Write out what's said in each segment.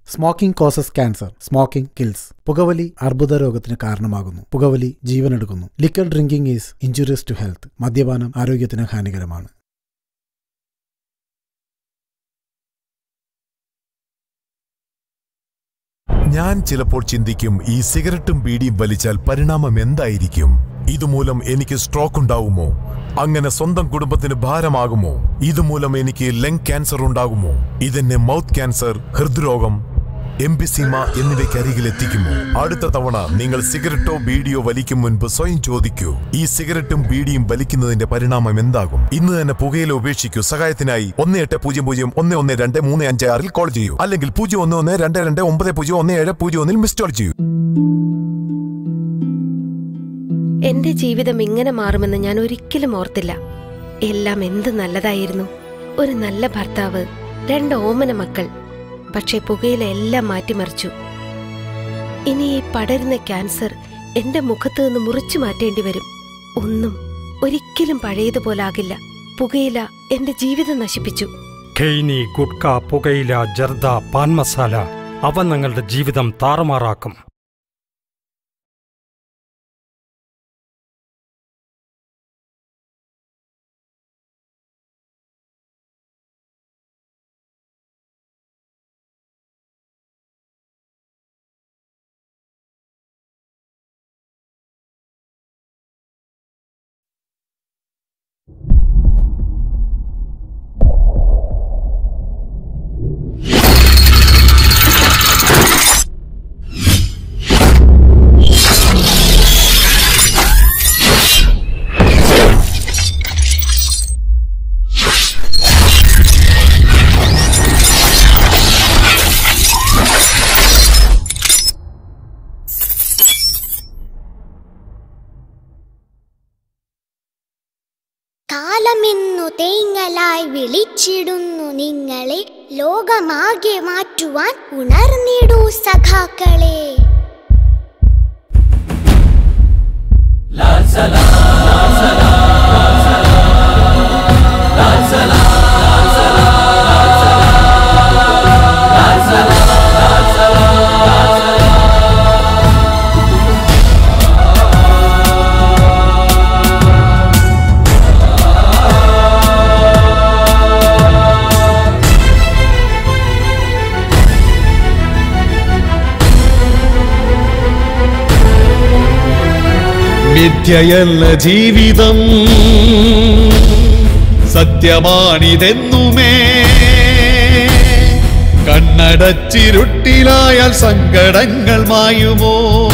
Smoking causes cancer smoking kills പുകവലി അർബുദ രോഗത്തിന് കാരണമാകുന്നു പുകവലി ജീവനെടുക്കുന്നു liquor drinking is injurious to health മദ്യപാനം ആരോഗ്യത്തിന് ഹാനികരമാണ് ഞാൻ ചിലപ്പോൾ ചിന്തിക്കും ഈ സിഗരറ്റും ബീഡിയും വലിച്ചാൽ പരിണാമം എന്തായിരിക്കും ഇതുമൂലം എനിക്ക് സ്ട്രോക്ക് ഉണ്ടാകുമോ അങ്ങനെ സ്വന്തം കുടുംബത്തിന് ഭാരമാകുമോ ഇതുമൂലം എനിക്ക് ലങ് ക്യാൻസർ ഉണ്ടാകുമോ ഇതെന്നെ മൗത്ത് ക്യാൻസർ ഹൃദ്രോഗം എംബിസീമ എന്നിവയ്ക്കരികിൽ എത്തിക്കുമോ അടുത്ത തവണ നിങ്ങൾ സിഗരറ്റോ ബീഡിയോ വലിക്കും മുൻപ് സ്വയം ചോദിക്കൂ ഈ സിഗരറ്റും ബീഡിയും വലിക്കുന്നതിന്റെ പരിണാമം എന്താകും ഇന്ന് തന്നെ പുകയില ഉപേക്ഷിക്കൂ സഹായത്തിനായി ഒന്ന് എട്ട് പൂജ്യം പൂജ്യം ഒന്ന് ഒന്ന് രണ്ട് മൂന്ന് അഞ്ച് ആറിൽ കോൾ ചെയ്യൂ അല്ലെങ്കിൽ പൂജ്യം ഒന്ന് ഒന്ന് രണ്ട് രണ്ട് ഒമ്പത് പൂജ്യം ഒന്ന് ഏഴ് പൂജ്യം ഒന്നിൽ മിസ് കോൾ ചെയ്യൂ എന്റെ ജീവിതം ഇങ്ങനെ മാറുമെന്ന് ഞാൻ ഒരിക്കലും ഓർത്തില്ല എല്ലാം എന്ത് നല്ലതായിരുന്നു ഒരു നല്ല ഭർത്താവ് രണ്ട് ഓമന മക്കൾ പക്ഷെ പുകയില എല്ലാം മാറ്റിമറിച്ചു ഇനി ഈ പടരുന്ന ക്യാൻസർ എന്റെ മുഖത്ത് നിന്ന് മുറിച്ചു മാറ്റേണ്ടി വരും ഒന്നും ഒരിക്കലും പഴയതുപോലാകില്ല പുകയില എന്റെ ജീവിതം നശിപ്പിച്ചു ഖെയ്നി ഗുഡ്ക പുകയില ജർദ പാൻ മസാല അവ നിങ്ങളുടെ ജീവിതം താറുമാറാക്കും കാലമെന്നു തേങ്ങലായി വിളിച്ചിടുന്നു നിങ്ങളെ ലോകമാകെ മാറ്റുവാൻ ഉണർന്നിടൂ സഖാക്കളെ മിഥ്യയല്ല ജീവിതം സത്യമാണിതെന്നുമേ കണ്ണടച്ചിരുട്ടിലായാൽ സങ്കടങ്ങൾ മായുമോ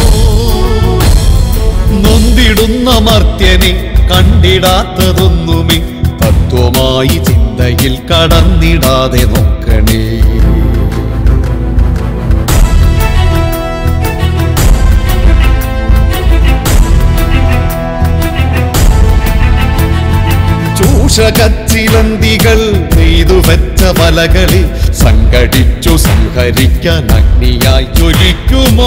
നൊന്തിടുന്ന മർത്യനെ കണ്ടിടാത്തതൊന്നുമേ തത്വമായി ചിന്തയിൽ കടന്നിടാതെ നോക്കണേ ചൂഷകച്ചിലന്തികൾ നെയ്തു വെച്ച വലകളിൽ സംഘടിച്ചു സംഹരിക്കാൻ അഗ്നിയായി ജ്വലിക്കുമോ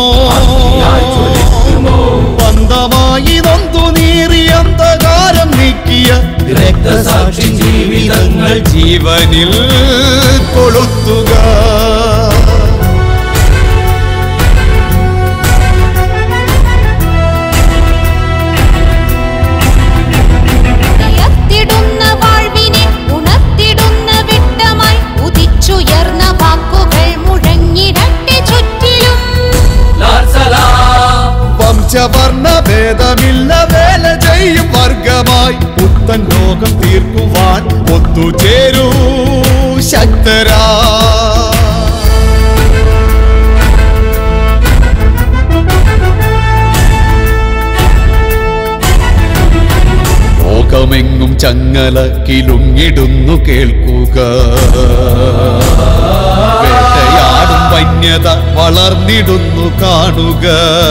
ബന്ധമായി നൊന്തു നീറി അന്ധകാരം നീക്കിയ രക്തസാക്ഷി ജീവിതങ്ങൾ ജീവനിൽ കൊളുത്തുക ഉയർത്തിടുന്ന വാഴ്വിനെ ഉണർത്തിടുന്ന വിട്ടമായി ഉദിച്ചുയർന്ന വാക്കുകൾ മുഴങ്ങിടട്ടെ ചുറ്റിലും വംശവർണ്ണ ഭേദമില്ല വേല ചെയ്യും വർഗമായി പുത്തൻ ലോകം തീർക്കുവാൻ ഒത്തുചേരൂ ശക്തരാ ലോകമെങ്ങും ചങ്ങല കിലുങ്ങിടുന്നു കേൾക്കുക വേട്ടയാടും വന്യത വളർന്നിടുന്നു കാണുക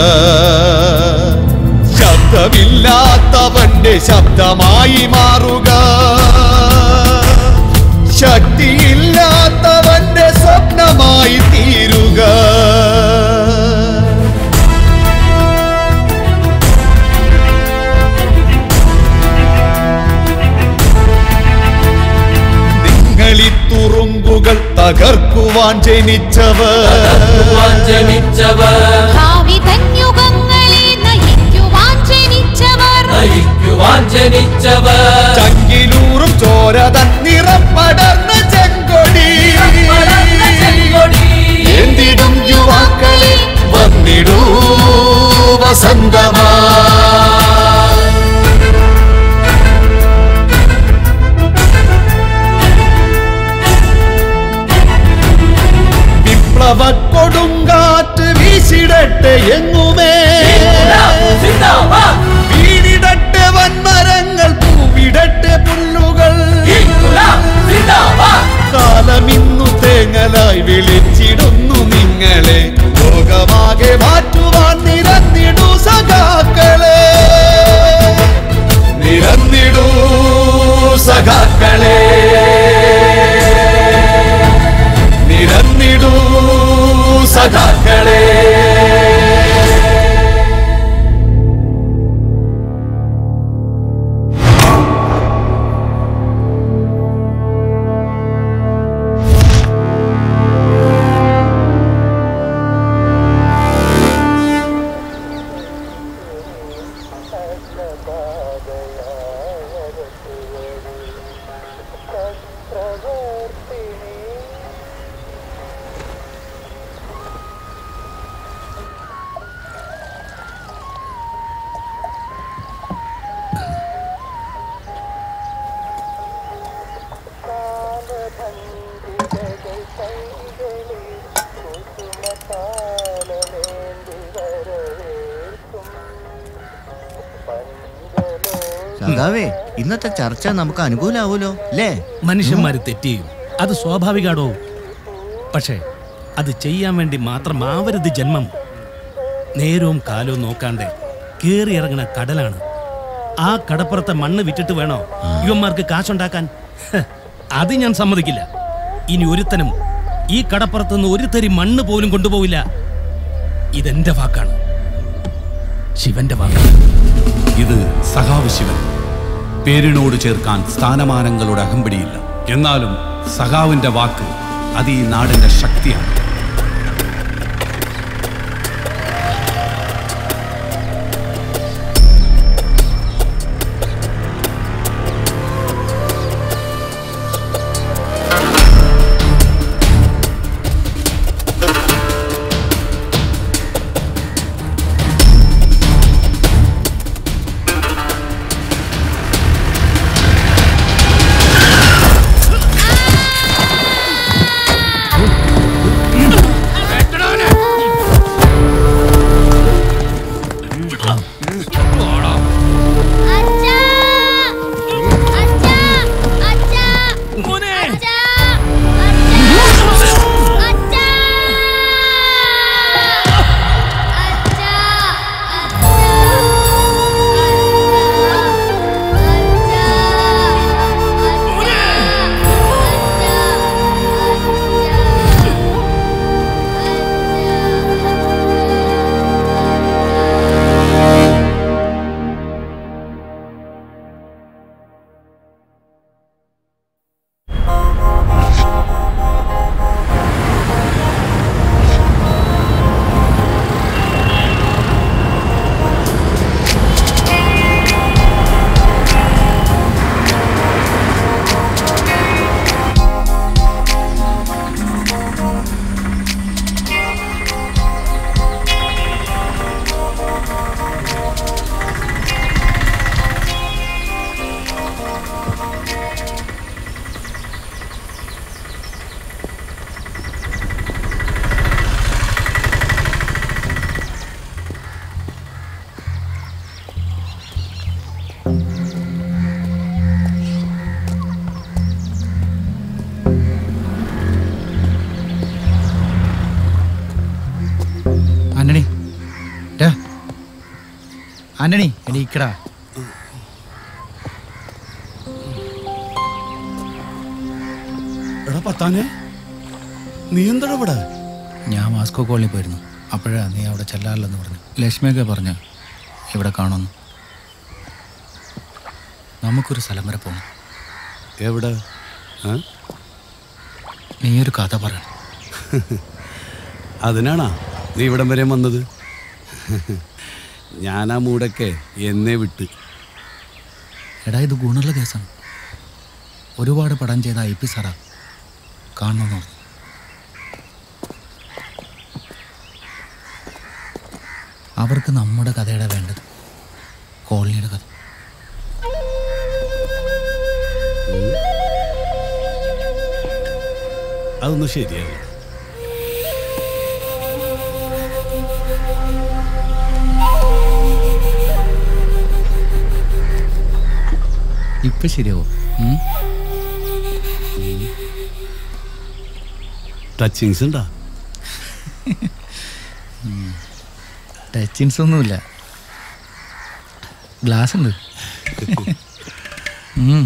ശബ്ദമില്ലാത്തവന്റെ ശബ്ദമായി മാറുക ശക്തിയില്ലാത്തവന്റെ സ്വപ്നമായി തീരുക നിങ്ങളിത്തുറുമ്പുകൾ തകർക്കുവാൻ ജനിച്ചവർ ജനിച്ചവർ ഭാവി ധന്യുഗങ്ങളെ നയിക്കുവാൻ ജനിച്ചവർ നയിക്കുവാൻ ജനിച്ചവർ ചങ്കിലൂറും ചോര തൻ നിറം പടർന്ന ചെങ്കൊടി എന്തിടും യുവാക്കളെ വന്നിടൂ വസന്തമാ വിപ്ലവ കൊടുങ്കാറ്റ് വീശിടട്ടെ എങ്ങുമേ സിന്ദാബാദ് വീണിടട്ടെ വൻമരങ്ങൾ പൂവിടട്ടെ പുല്ലുകൾ സിന്ദാബാദ് കാലമിന്നു തേങ്ങലായി വിളിച്ചിടുന്നു നിങ്ങളെ ലോകമാകെ മാറ്റുവാൻ നിരന്നിടൂ സഖാക്കളെ നിരന്നിടൂ സഖാക്കളെ നിരന്നിടൂ സഖാക്കളെ സഖാവേ ഇന്നത്തെ ചർച്ച നമുക്ക് അനുകൂലാവൂലോ അല്ലേ മനുഷ്യന്മാര് തെറ്റ് ചെയ്യും അത് സ്വാഭാവികാടോ പക്ഷേ അത് ചെയ്യാൻ വേണ്ടി മാത്രമാവരുത് ജന്മം നേരവും കാലവും നോക്കാണ്ട് കേറി ഇറങ്ങണ കടലാണ് ആ കടപ്പുറത്തെ മണ്ണ് വിറ്റിട്ട് വേണോ ഇവന്മാർക്ക് കാശുണ്ടാക്കാൻ ഹ്, അത് ഞാൻ സമ്മതിക്കില്ല ഇനി ഒരുത്തനും ഈ കടപ്പുറത്തുനിന്ന് ഒരു തരി മണ്ണ് പോലും കൊണ്ടുപോവില്ല ഇതെന്റെ വാക്കാണ് ശിവന്റെ വാക്കാണ് ഇത് സഖാവ് ശിവൻ പേരിനോട് ചേർക്കാൻ സ്ഥാനമാനങ്ങളുടെ അകമ്പടിയില്ല എന്നാലും സഖാവിന്റെ വാക്ക് അത് ഈ നാടിന്റെ ശക്തിയാണ് ആന്റണി ടാ. ആന്റണി എണീക്കടാ എടാ പത്താനെ നീ എന്താ ഇവിടെ ഞാൻ മാസ്കോ കോളനി പോയിരുന്നു അപ്പോഴാ നീ അവിടെ ചെല്ലാറില്ലെന്ന് പറഞ്ഞു ലക്ഷ്മിയൊക്കെ പറഞ്ഞു ഇവിടെ കാണുന്നു നമുക്കൊരു സ്ഥലം വരെ പോകണം എവിടെ നീ ഒരു കഥ പറയണം അതിനാണാ നീ ഇവിടം വരെ വന്നത് ഞാൻ ആ മൂടൊക്കെ എന്നെ വിട്ട് എടാ ഇത് ഗുണമുള്ള കേസാണ് ഒരുപാട് പടം ചെയ്ത ഐ പി സാറാ കാണണമെന്ന് പറഞ്ഞു അവർക്ക് നമ്മുടെ കഥയുടെ വേണ്ടത് കോളനിയുടെ കഥ അതൊന്നും ശരിയാവില്ല ഇപ്പൊ ശരിയാവോ ഉം? ടച്ചിങ്സ് ഉണ്ടാ ടച്ചിങ്സ് ഒന്നുമില്ല ഗ്ലാസ് ഉണ്ട് ഉം.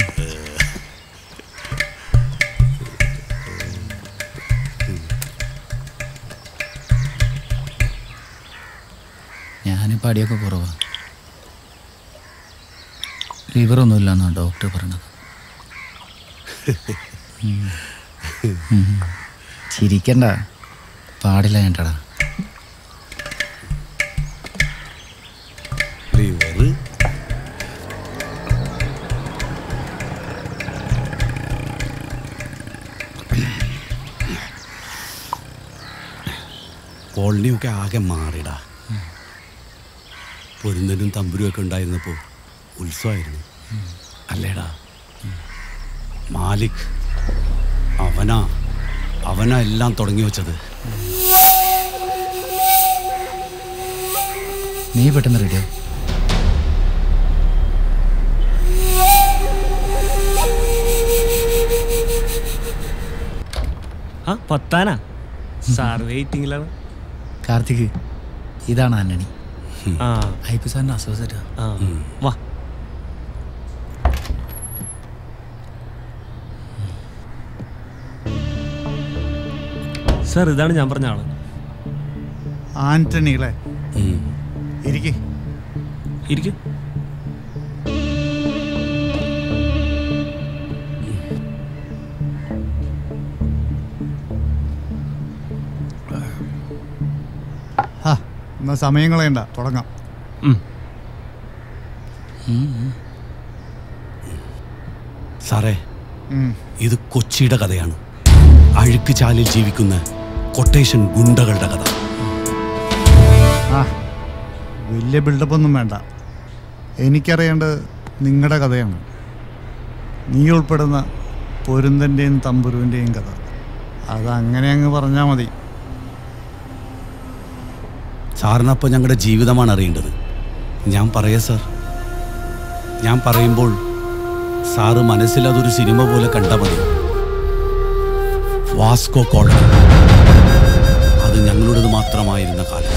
ഞാനിപ്പോൾ അടിയൊക്കെ കുറവാ ലിവറൊന്നുമില്ല എന്നാണ് ഡോക്ടർ പറഞ്ഞത് ഉം. ഉം. ചിരിക്കണ്ട പാടില്ല കേട്ടടാ ലിവറ് കോളനിയൊക്കെ ആകെ മാറിടാ പൊരുന്നനും തമ്പുരും ഒക്കെ ഉണ്ടായിരുന്നപ്പോൾ ഉത്സവമായിരുന്നു അല്ലേടാ മാലിക് അവനാ അവനാ എല്ലാം തുടങ്ങി വെച്ചത് നീ പെട്ടെന്ന് റെഡിയോ ആ പത്താനാ സാർ വെയിറ്റിംഗിലാണ് കാർത്തിക് ഇതാണ് ആന്റണി ആ ഐ പി സാറിൻ്റെ അസോസിയേറ്റാ ആ വാ സാർ ഇതാണ് ഞാൻ പറഞ്ഞ ആള് ആന്റണി അല്ലേ ഇരിക്കേ ഇരിക്കും ആ എന്നാ സമയം കളയണ്ട തുടങ്ങാം സാറേ ഉം. ഇത് കൊച്ചിയുടെ കഥയാണ് അഴുക്ക് ചാലിൽ ജീവിക്കുന്ന കൊട്ടേഷൻ ഗുണ്ടകളുടെ കഥ ആ വലിയ ബിൽഡപ്പ് ഒന്നും വേണ്ട എനിക്കറിയേണ്ടത് നിങ്ങളുടെ കഥയാണ് നീ ഉൾപ്പെടുന്ന പൊരുന്തൻ്റെയും തമ്പുരുവിൻ്റെയും കഥ അതങ്ങനെ അങ്ങ് പറഞ്ഞാൽ മതി സാറിനപ്പോൾ ഞങ്ങളുടെ ജീവിതമാണ് അറിയേണ്ടത് ഞാൻ പറയാ സാർ ഞാൻ പറയുമ്പോൾ സാറ് മനസ്സിൽ അതൊരു സിനിമ പോലെ കണ്ടാൽ മതി വാസ്കോ കോളനി അത് ഞങ്ങളുടേത് മാത്രമായിരുന്ന കാലം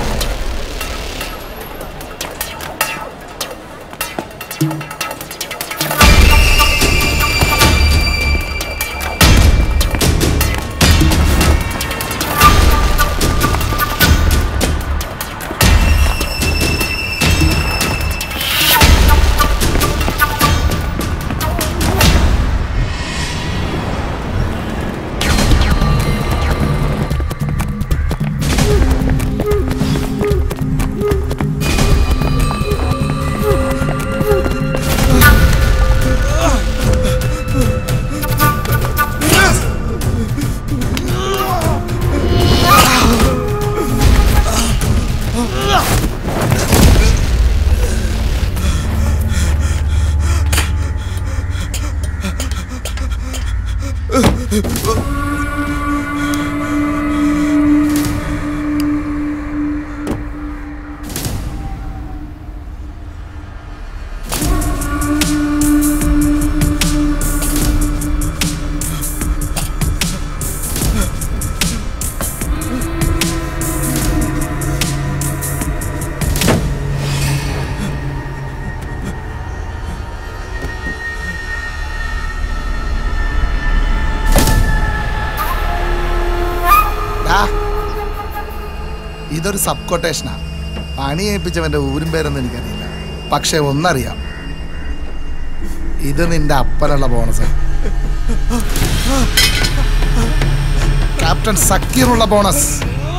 ഡാ, ഇതൊരു സബ് കൊട്ടേഷനാ പണി ഏൽപ്പിച്ചവന്റെ ഊരും പേരൊന്നും എനിക്കറിയില്ല പക്ഷെ ഒന്നറിയാം ഇത് നിന്റെ അപ്പനുള്ള ബോണസ് ക്യാപ്റ്റൻ സക്കീറുള്ള ബോണസ്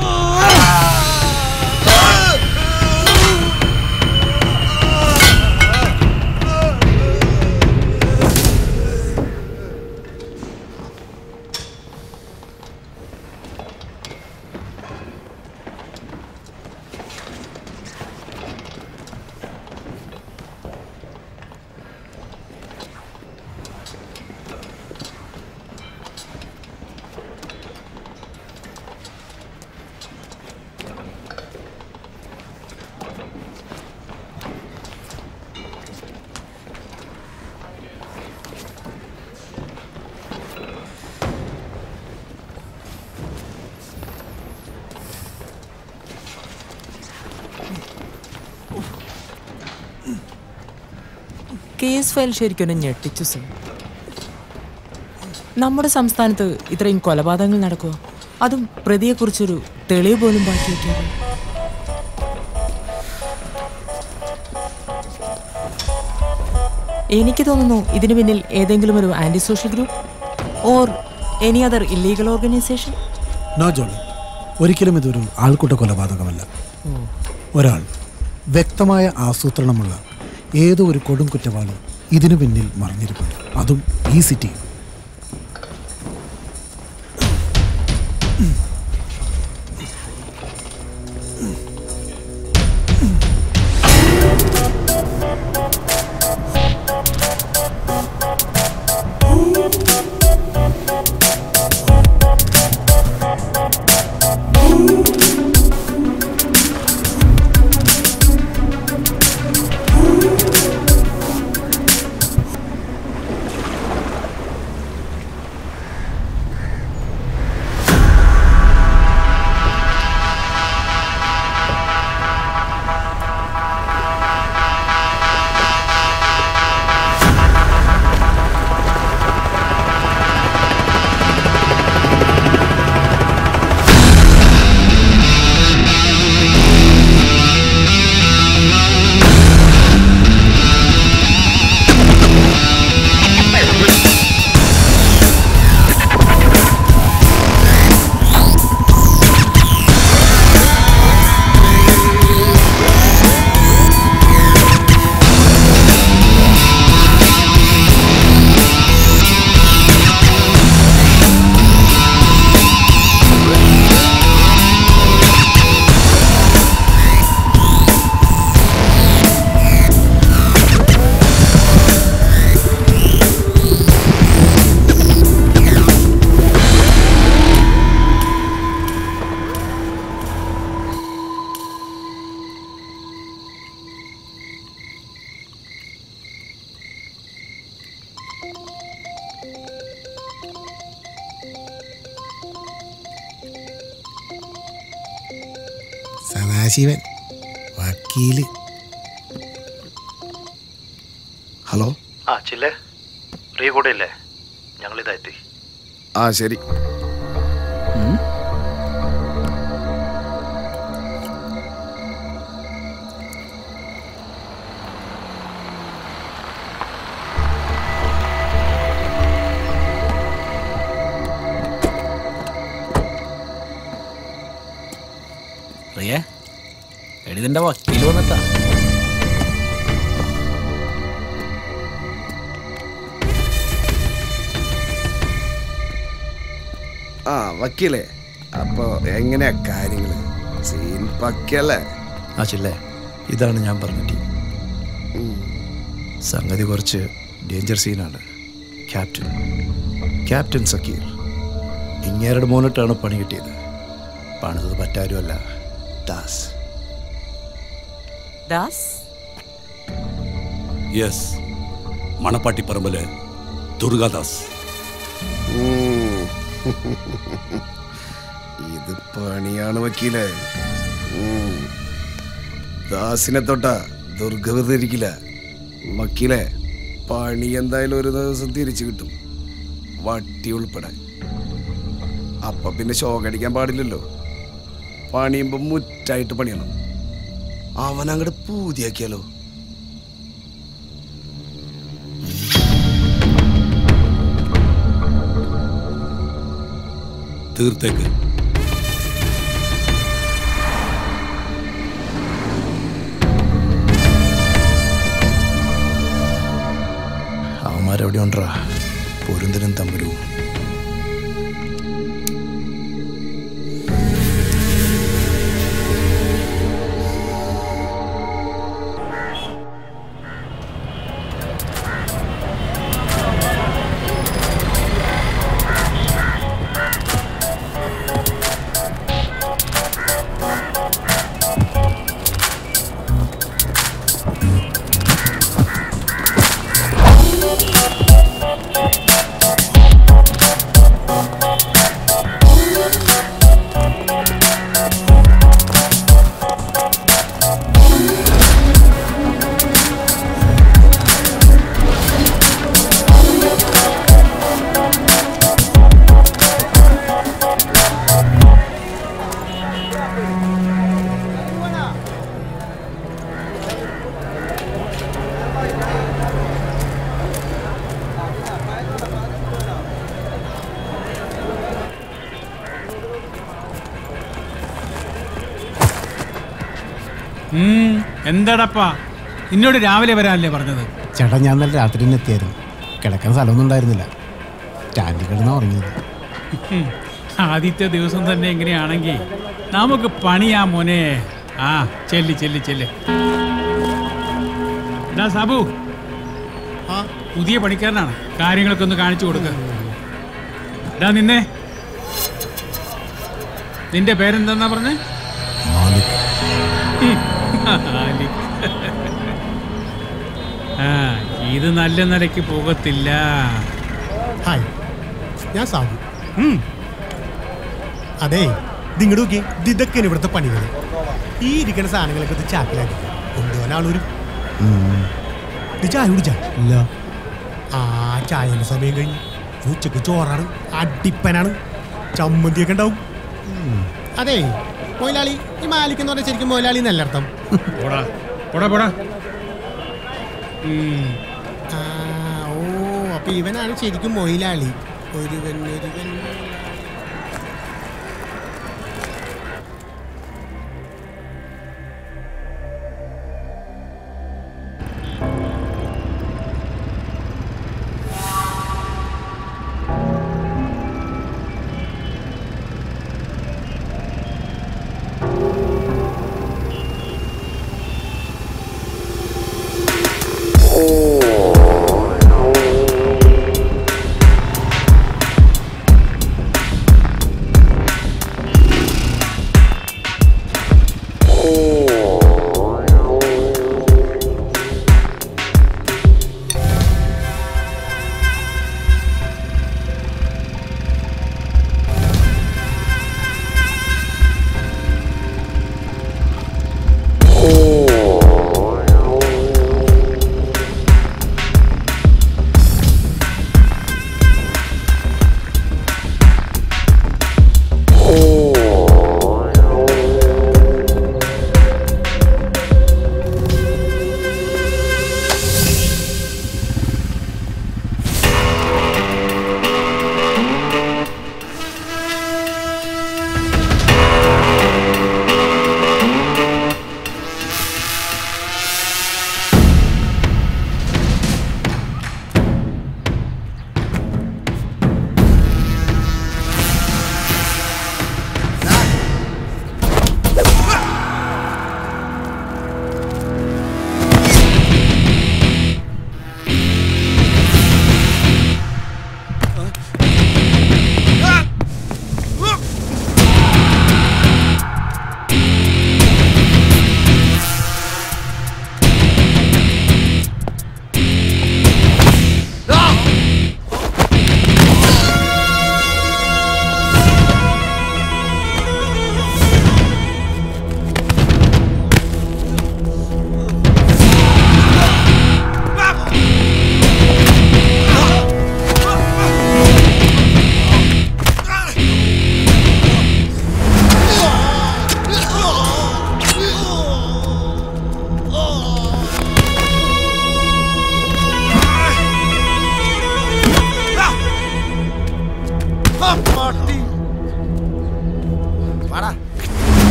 കേസ് ഫയൽ ശരിക്കും എന്നെ ഞെട്ടിച്ചു സർ നമ്മുടെ സംസ്ഥാനത്ത് ഇത്രയും കൊലപാതകങ്ങൾ നടക്കുക അതും പ്രതിയെക്കുറിച്ചൊരു തെളിവ് പോലും ബാക്കി വയ്ക്കാതെ എനിക്ക് തോന്നുന്നു ഇതിനു പിന്നിൽ ഏതെങ്കിലും ഒരു anti social group or any other illegal organisation no Johny ഒരിക്കലും ഇതൊരു ആൾക്കൂട്ട കൊലപാതകമല്ല ഒരാൾ വ്യക്തമായ ആസൂത്രണമുള്ള ഏതോ ഒരു കൊടും കുറ്റവാളി ഇതിനു പിന്നിൽ മറിഞ്ഞിരിപ്പുണ്ട് അതും ഈ സിറ്റി സദാശിവൻ വക്കീല് ഹലോ ആ ചില്ലേ റീ കൂടെ ഇല്ലേ ഞങ്ങളിതാ എത്തി ആ ശരി റിയേ എടി നിന്റെ വക്കീൽ വന്നിട്ടാ ആ വക്കീലേ അപ്പൊ എങ്ങനെയാ കാര്യങ്ങള് സീൻ പക്കല്ലേ ആ ചില്ലേ ഇതാണ് ഞാൻ പറഞ്ഞ ടീം സംഗതി കുറച്ച് ഡേഞ്ചർ സീനാണ് ക്യാപ്റ്റൻ ക്യാപ്റ്റൻ സക്കീർ ഇങ്ങേരുടെ മോനിട്ടാണ് പണി കിട്ടിയത് പണിതത് പറ്റാരുമല്ല ദാസ് ദാസ് യെസ് മണപ്പാട്ടിപ്പറമ്പില് ദുർഗാദാസ് ഉം. ഇത് പണിയാണ് വക്കീലെ ഉം. ദാസിനെ തൊട്ട ദുർഗവതരിക്കില്ല വക്കീലെ പണി എന്തായാലും ഒരു ദിവസം തിരിച്ചു കിട്ടും വട്ടി ഉൾപ്പെടെ അപ്പൊ പിന്നെ ഷോകടിക്കാൻ പാടില്ലല്ലോ പണിയുമ്പോ മുറ്റായിട്ട് പണിയണം അവൻ അങ്ങോട്ട് പൂതിയാക്കിയാലോ തീർത്തേക്ക് അവന്മാരെവിടെ ഉണ്ടാ പൊരുന്തനും തമ്പുരു ഉം, എന്താടാപ്പാ നിന്നോട് രാവിലെ വരാനല്ലേ പറഞ്ഞത് ചേട്ടാ ഞാൻ നല്ല രാത്രി തന്നെ എത്തിയായിരുന്നു കിടക്കാൻ സ്ഥലമൊന്നും ഉണ്ടായിരുന്നില്ല സ്റ്റാൻഡിൽ കിടന്നാ ഉറങ്ങിയത് ഉം, ആദ്യത്തെ ദിവസം തന്നെ എങ്ങനെയാണെങ്കിൽ നമുക്ക് പണിയാ മോനെ ആ ചെല്ലി ചെല്ലി ചെല്ല് എടാ സാബു പുതിയ പണിക്കാരനാണ് കാര്യങ്ങളൊക്കെ ഒന്ന് കാണിച്ചു കൊടുക്ക എടാ നിന്നെ നിന്റെ പേരെന്താന്നാ പറഞ്ഞേ ഉം, മാലിക്. ആ ഇത് നല്ല നിലയ്ക്ക് പോകത്തില്ല ഹായ് ഞാൻ സാബു അതെ നിങ്ങളുടെ നോക്കി ഇതൊക്കെയാണ് ഇവിടുത്തെ പണികൾ ഈ ഇരിക്കുന്ന സാധനങ്ങളൊക്കെ ഇത് ചാക്കിലാക്കി കൊണ്ടുപോകാനാളൊരു ഇത് ചായ കുടിച്ചാ ഇല്ല ആ ചായന്റെ സമയം കഴിഞ്ഞ് ഇത് ഉച്ചക്ക് ചോറാണ് അടിപ്പനാണ് ചമ്മന്തിയൊക്കെ ഉണ്ടാവും അതെ മൊയിലാളി ഈ മാലിക് എന്ന് പറഞ്ഞാൽ ശരിക്കും മൊയിലാളി എന്നല്ല അർത്ഥം പോടാ പോടാ പോടാ ആ, ഓ അപ്പൊ ഇവനാണ് ശരിക്കും മൊയിലാളി ഒരുവൻ ഒരുവൻ ഓ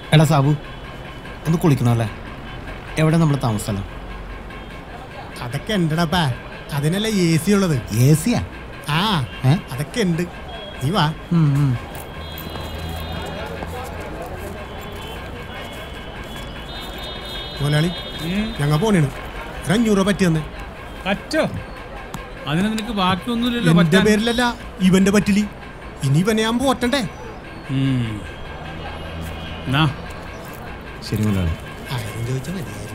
എടാ സാബു ഒന്ന് കുളിക്കണോ അല്ലേ എവിടെ നമ്മുടെ താമസസ്ഥലം അതൊക്കെ ഉണ്ടടാപ്പാ അതിനല്ലേ എ സി ഉള്ളത് എ സിയാ ആ അതൊക്കെ ഉണ്ട് നീ വാ മുതലാളി ഞങ്ങൾ പോണേണ് ഒരു അഞ്ഞൂറ് രൂപ പറ്റി തന്നെ പറ്റോ അതിന് നിനക്ക് ബാക്കിയൊന്നുമില്ലല്ലോ എന്റെ പറ്റാൻ. പേരിലല്ല ഇവന്റെ പറ്റില്ല ഇനി ഇവനെ ഞാൻ പോറ്റണ്ടേ ഉം. എന്നാ ശരി മുതലാളി ആരും ചോദിച്ചാൽ മതിയായിരുന്നു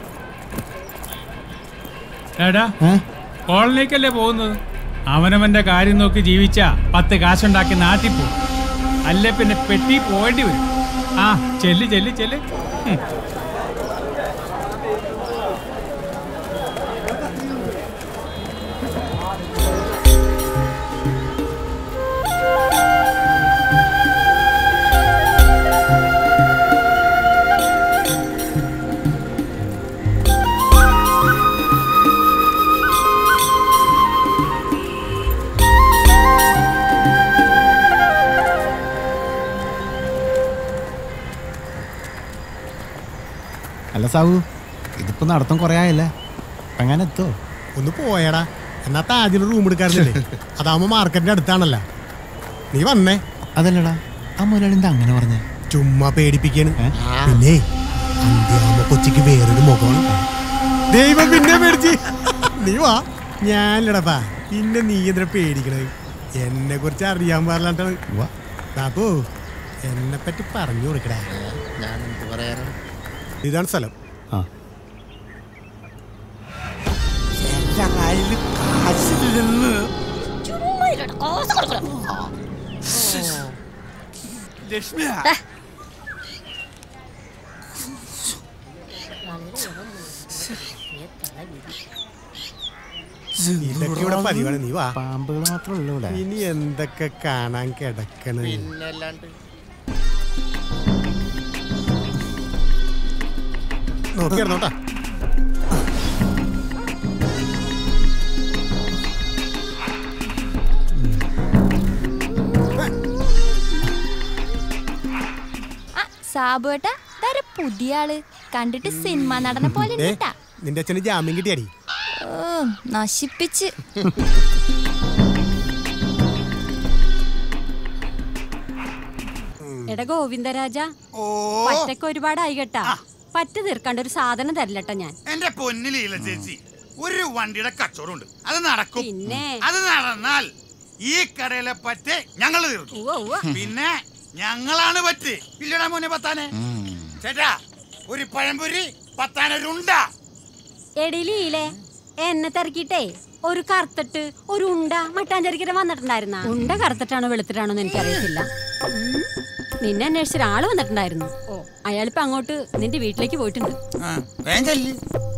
എടാ കോളനിലേക്കല്ലേ പോകുന്നത് അവനവന്റെ കാര്യം നോക്കി ജീവിച്ച പത്ത് കാശുണ്ടാക്കി നാട്ടിൽ പോകും അല്ലേ പിന്നെ പെട്ടി പോകേണ്ടി വരും ആ ചെല്ല് ചെല്ല് ചെല്ല് ഉം. അല്ല സാബു ഇതിപ്പോ നടത്തം കുറേ ആയല്ലേ അങ്ങനെ എത്തോ ഒന്ന് പോയടാ എന്നാ താജിൽ റൂം എടുക്കാറില്ലേ അതാവുമ്പോ മാർക്കറ്റിന്റെ അടുത്താണല്ലോ നീ വന്നേ അതല്ലടാ ആ മുതലാളി എന്താ അങ്ങനെ പറഞ്ഞേ ചുമ്മാ പേടിപ്പിക്കാണ് പിന്നെ അന്ത്യാവുമ്പോ കൊച്ചിക്ക് വേറൊരു മുഖമാണ് ദൈവം പിന്നെ പേടിച്ച് നീ വാ ഞാനില്ലടപ്പാ പിന്നെ നീ എന്തിനാ പേടിക്കണത് എന്നെ കുറിച്ച് അറിയാൻ പാടില്ലാണ്ടാണ് ബാബു എന്നെ പറ്റി പറഞ്ഞു കൊടുക്കടാ ഞാൻ എന്ത് പറയാനാണ് ഇതാണ് സ്ഥലം ആ ലക്ഷ്മിയാ ഇതൊക്കെ ഇവിടെ പതിവാണ് നീ വാ പാമ്പുകൾ മാത്രമല്ല ഇവിടെ ഇനി എന്തൊക്കെ കാണാൻ കിടക്കണ പിന്നല്ലാണ്ട് നോക്കിയിരുന്നോട്ടാ സാബുവേട്ട ഇതാരാ പുതിയ ആള് കണ്ടിട്ട് സിനിമ നടന പോലെ ദേ, ഉണ്ടാ നിന്റെ അച്ഛന് ജാമ്യം കിട്ടിയാടി ഓ നശിപ്പിച്ച് എടാ ഗോവിന്ദരാജ പറ്റൊക്കെ ഒരുപാടായി കേട്ടാ പറ്റ തീർക്കാണ്ട് ഒരു സാധനം തരില്ലട്ടോ ഞാൻ എന്റെ പൊന്നിലീല ചേച്ചി ഒരു വണ്ടിയുടെ കച്ചവടമുണ്ട് അത് നടക്കും പിന്നെ? അത് നടന്നാൽ ഈ കടയിലെ പറ്റ് ഞങ്ങൾ തീർക്കും ഉവ്വ, ഉവ്വ. പിന്നെ ഞങ്ങളാണ് പറ്റ് ഇല്ലടാ മോനെ പത്താനെ ചേട്ടാ ഒരു പഴംപൊരി പത്താനൊരുണ്ട എടിയിലേ എന്നെ തിരക്കിട്ടേ ഒരു കറുത്തിട്ട് ഒരു ഉണ്ട മട്ടാഞ്ചേരിക്കര വന്നിട്ടുണ്ടായിരുന്ന ഉണ്ട കറുത്തിട്ടാണോ വെളുത്തിട്ടാണോ എന്ന് എനിക്കറിയത്തില്ല ഉം. നിന്നെ അന്വേഷിച്ച ഒരാള് വന്നിട്ടുണ്ടായിരുന്നു ഓ അയാളിപ്പോ അങ്ങോട്ട് നിന്റെ വീട്ടിലേക്ക് പോയിട്ടുണ്ട് വേണ്ടല്ലേ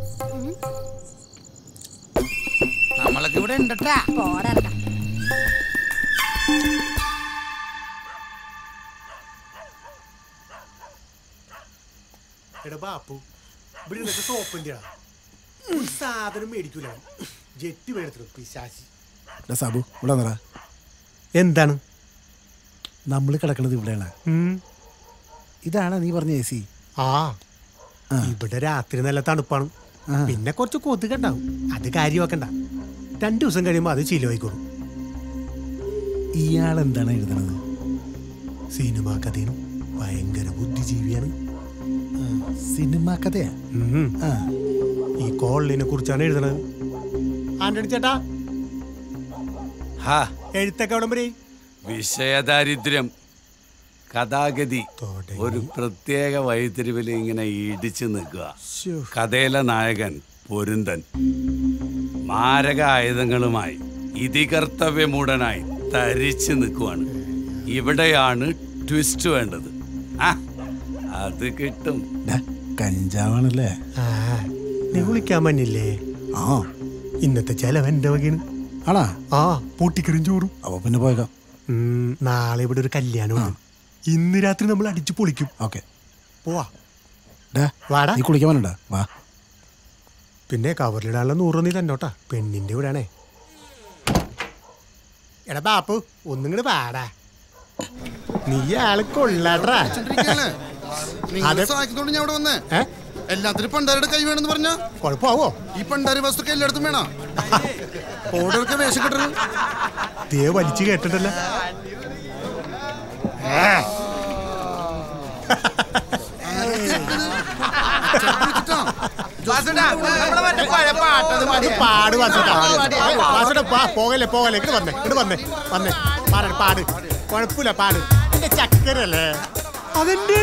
നമ്മളൊക്കെ ഇവിടെ ഉണ്ടട്ടാ പോടാ എടാ ബാപ്പു ഇവിടെ ഇരുന്നിട്ട് സോപ്പിന്റെ ഒരു സാധനം മേടിക്കൂല ജെറ്റ് മേടിച്ചു പിശാശി എടാ സാബു ഇവിടെ വന്നടാ എന്താണ് നമ്മൾ കിടക്കണത് ഇവിടെയാണ് ഇതാണ് നീ പറഞ്ഞ എ സി ആ ഇവിടെ രാത്രി നല്ല തണുപ്പാണ് പിന്നെ കുറച്ച് കൊതുക് ഉണ്ടാവും അത് കാര്യമാക്കണ്ട രണ്ടു ദിവസം കഴിയുമ്പോ അത് ശീലമായിക്കോളും ഇയാൾ എന്താണ് എഴുതണത് സിനിമാ കഥയും ഭയങ്കര ബുദ്ധിജീവിയാണ് സിനിമ കഥയാ ഉം. ഈ കോളിനെ കുറിച്ചാണ് എഴുതണത് ആന്റണി ചേട്ടാ ഹാ എഴുത്തൊക്കെ എവിടം വരെ വിഷയദാരിദ്ര്യം കഥാഗതി ഒരു പ്രത്യേക വഴിത്തിരിവിൽ ഇങ്ങനെ ഇടിച്ചു നിൽക്കുക കഥയിലെ നായകൻ പൊരുന്തൻ മാരക ആയുധങ്ങളുമായി ഇതികർത്തവ്യമൂടനായി തരിച്ചു നിൽക്കുവാണ് ഇവിടെയാണ് ട്വിസ്റ്റ് വേണ്ടത് ആ അത് കിട്ടും കഞ്ചാവാണല്ലേ ആ, നീ വിളിക്കാൻ പറ്റില്ലേ ആ ഇന്നത്തെ ചെലവ് എന്റെ വകയാണ് ആണാ ആ പൊട്ടിക്കറിയും ചോറും അപ്പൊ പിന്നെ പോയേക്കാം ഉം, നാളെ ഇവിടെ ഒരു കല്യാണമുണ്ട് ഇന്ന് രാത്രി നമ്മൾ അടിച്ചു പൊളിക്കും ഓക്കെ പോവാ ഡാ വാടാ നീ കുളിക്കാൻ വേണ്ട വാ പിന്നെ കവറിലിടാനുള്ള നൂറ് നീ തന്നോട്ടാ പെണ്ണിന്റെ കൂടെയാണേ എടാ ബാപ്പു ഒന്നും കൂടെ പാടാ നീ ആള് കൊള്ളാട്രാ നിങ്ങൾ സഹായിക്കുന്നോണ്ട് ഞാൻ ഇവിടെ വന്നേ എല്ലാത്തിനും പണ്ടാരുടെ കൈ വേണമെന്ന് പറഞ്ഞ കുഴപ്പമാവോ ഈ പണ്ടാരി വസ്തുക്കൾ എല്ലായിടത്തും വേണോ ഓർഡർക്ക് വേഷം കിട്ടരുത് ദേ വലിച്ചു കേട്ടിട്ടല്ല പാട് വാസുട്ടാ വാസുട്ടാ പാ പോകല്ലേ പോകല്ലേ ഇങ്ങോട്ട് വന്നേ ഇങ്ങോട്ട് വന്നേ വന്നേ പാട പാട് കുഴപ്പമില്ല പാട് എന്റെ ചക്കരല്ലേ അതെന്റെ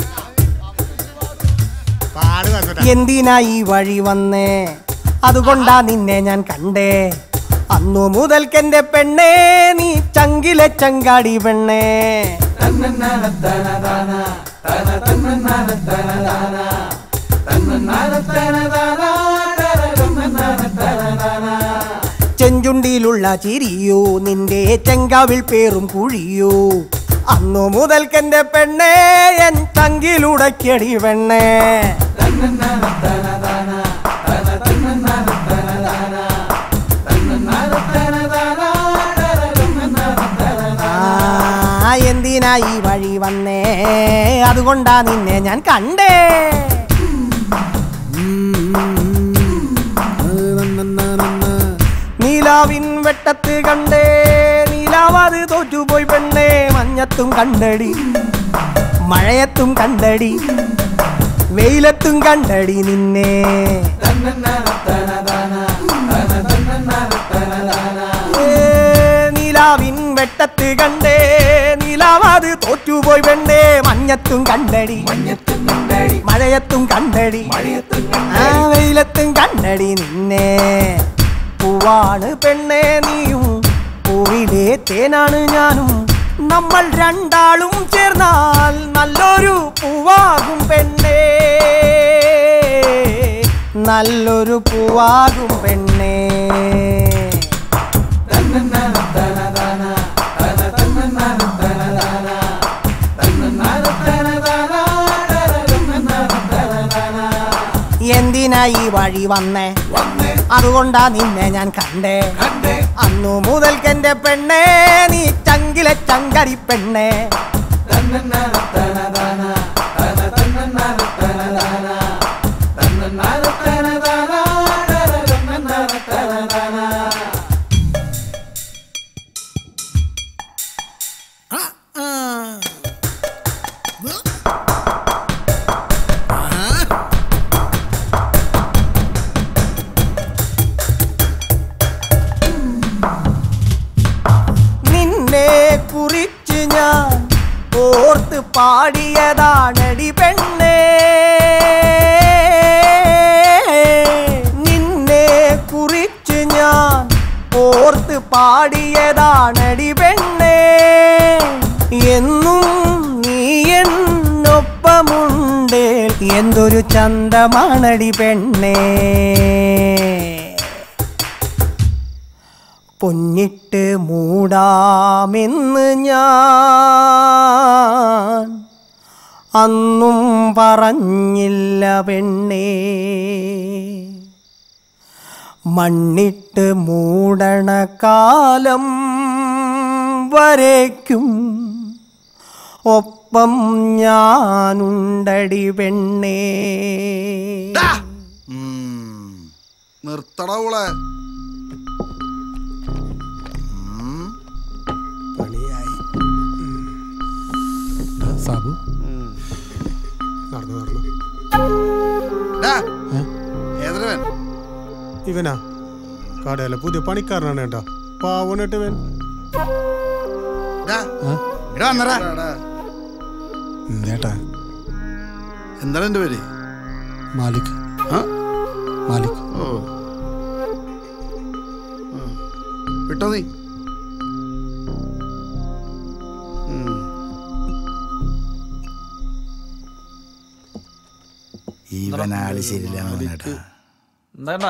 പാട് വാസുട്ടാ എന്തിനാ ഈ വഴി വന്നേ അതുകൊണ്ടാ നിന്നെ ഞാൻ കണ്ടേ അന്നു മുതൽക്കെന്റെ പെണ്ണേ നീ ചങ്കിലെ ചങ്കാടി പെണ്ണേ ചെഞ്ചുണ്ടിയിലുള്ള ചിരിയോ നിന്റെ ചെങ്കാവിൽ പേറും കുഴിയോ അന്നു മുതൽക്കെന്റെ പെണ്ണേ എൻ ചങ്കിലുടക്കടി പെണ്ണേ ആ, എന്തിനാ ഈ വഴി വന്നേ അതുകൊണ്ടാ നിന്നെ ഞാൻ കണ്ടേ നീലാവിൻ വെട്ടത്ത് കണ്ടേ നീലാവാത് തോറ്റുപോയി പെണ്ണേ മഞ്ഞത്തും കണ്ടടി മഴയത്തും കണ്ടടി വെയിലത്തും കണ്ടടി നിന്നെ ഏ, നീലാവിൻ വെട്ടത്ത് കണ്ടേ നീലാവാത് തോറ്റുപോയി പെണ്ണേ മഞ്ഞത്തും കണ്ടടി മഴയത്തും കണ്ടടി ആ വെയിലത്തും കണ്ടടി നിന്നെ പൂവാണ് പെണ്ണേ നീയും പൂവിലെ തേനാണ് ഞാനും നമ്മൾ രണ്ടാളും ചേർന്നാൽ നല്ലൊരു പൂവാകും പെണ്ണേ നല്ലൊരു പൂവാകും പെണ്ണേ എന്തിനാ ഈ വഴി വന്നേ അതുകൊണ്ടാ നിന്നെ ഞാൻ കണ്ടേ അന്നു മുതൽക്കെന്റെ പെണ്ണേ നീ ചങ്കിലെ ചങ്കരി പെണ്ണേ നിന്നെ കുറിച്ച് ഞാൻ ഓർത്ത് പാടിയതാണടി പെണ്ണേ നിന്നെ കുറിച്ച് ഞാൻ ഓർത്ത് പാടിയതാണടി പെണ്ണേ എന്നും നീ എന്നൊപ്പമുണ്ടേ എന്തൊരു ചന്തമാണടി പെണ്ണേ പൊന്നിട്ട് മൂടാമെന്ന് ഞാൻ അന്നും പറഞ്ഞില്ല പെണ്ണേ മണ്ണിട്ട് മൂടണ കാലം വരയ്ക്കും ഒപ്പം ഞാനുണ്ടടി പെണ്ണേ നിർത്തടാ ഊളെ സാബു നടന്നു നടന്നു ഏതരവൻ ഇവനാ കടയിലെ പുതിയ പണിക്കാരനാണ് കേട്ടോ പാവണിട്ട് ഇവൻ ചേട്ടാ എന്താണ് എന്റെ പേര് മാലിക് മാലിക് ഓ ആ. വിട്ടോ നീ ഉം. ഇവനാള് ശരിയില്ല മോനേട്ടാ എന്താ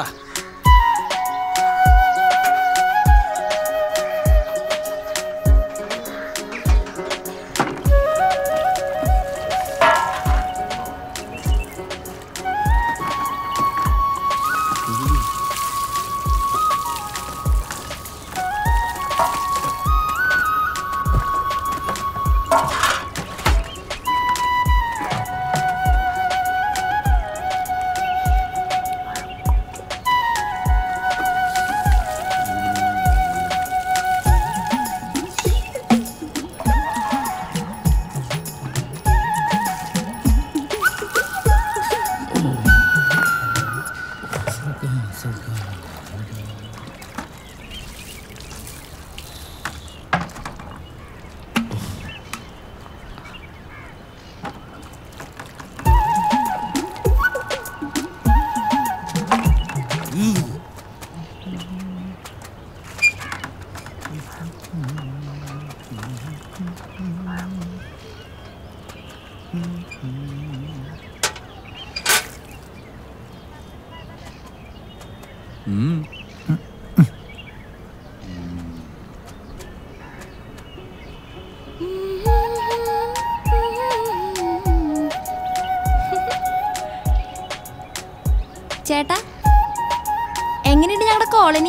ചേട്ടാ എങ്ങനെയുണ്ട് ഞങ്ങളുടെ കോളനി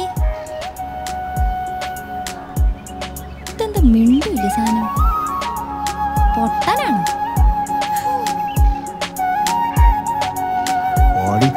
ഇതെന്താ മിണ്ടില്ല സാധനം പൊട്ടനാണ് ഓടി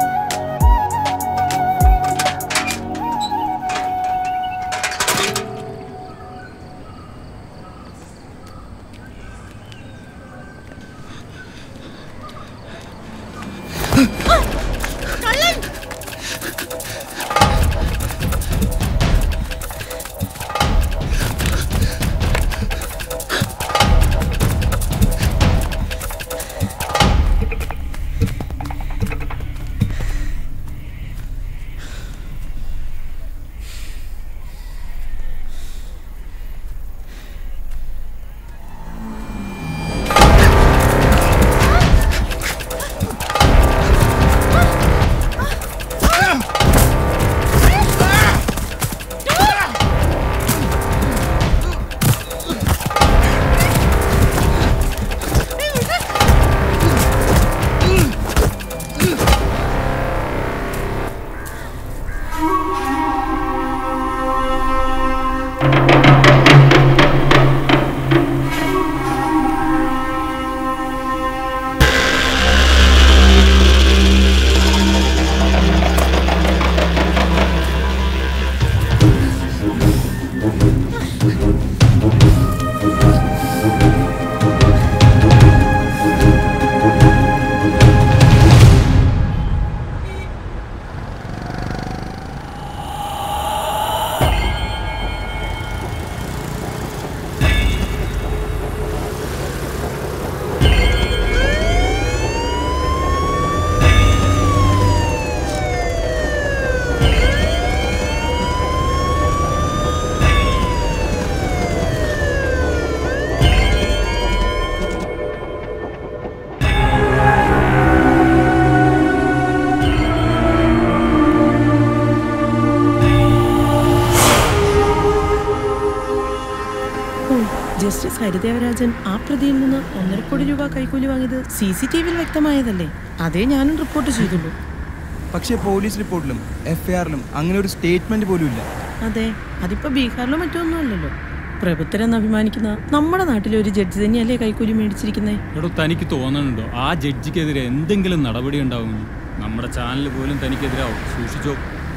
ജസ്റ്റിസ് ഹരിദേവരാജൻ ആ പ്രതിയിൽ നിന്ന് ഒന്നര കോടി രൂപ കൈക്കൂലി വാങ്ങിയത് സി സി ടി വിയിൽ വ്യക്തമായതല്ലേ അതേ ഞാനും റിപ്പോർട്ട് ചെയ്തുള്ളൂ പക്ഷേ പോലീസ് റിപ്പോർട്ടിലും എഫ്ഐആറിലും അങ്ങനെ ഒരു സ്റ്റേറ്റ്മെന്റ് പോലും ഇല്ല അതെ അതിപ്പോ ബീഹാറിലോ മറ്റോ ഒന്നും അല്ലല്ലോ പ്രഭുത്തരെന്ന് അഭിമാനിക്കുന്ന നമ്മുടെ നാട്ടിലെ ഒരു ജഡ്ജി തന്നെയല്ലേ കൈക്കൂലി മേടിച്ചിരിക്കുന്നേ എടോ തനിക്ക് തോന്നുന്നുണ്ടോ ആ ജഡ്ജിക്കെതിരെ എന്തെങ്കിലും നടപടി ഉണ്ടാവും നമ്മുടെ ചാനൽ പോലും തനിക്കെതിരാവും സൂക്ഷിച്ചോ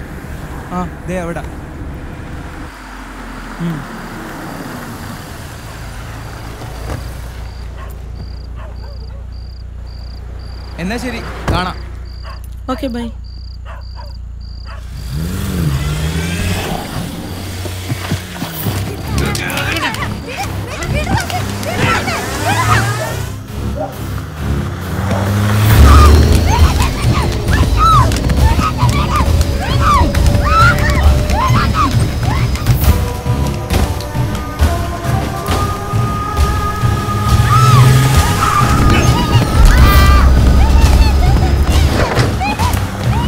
ആ ദേ അവിടെ എന്നാ ശരി കാണാം ഓക്കെ ബൈ ആ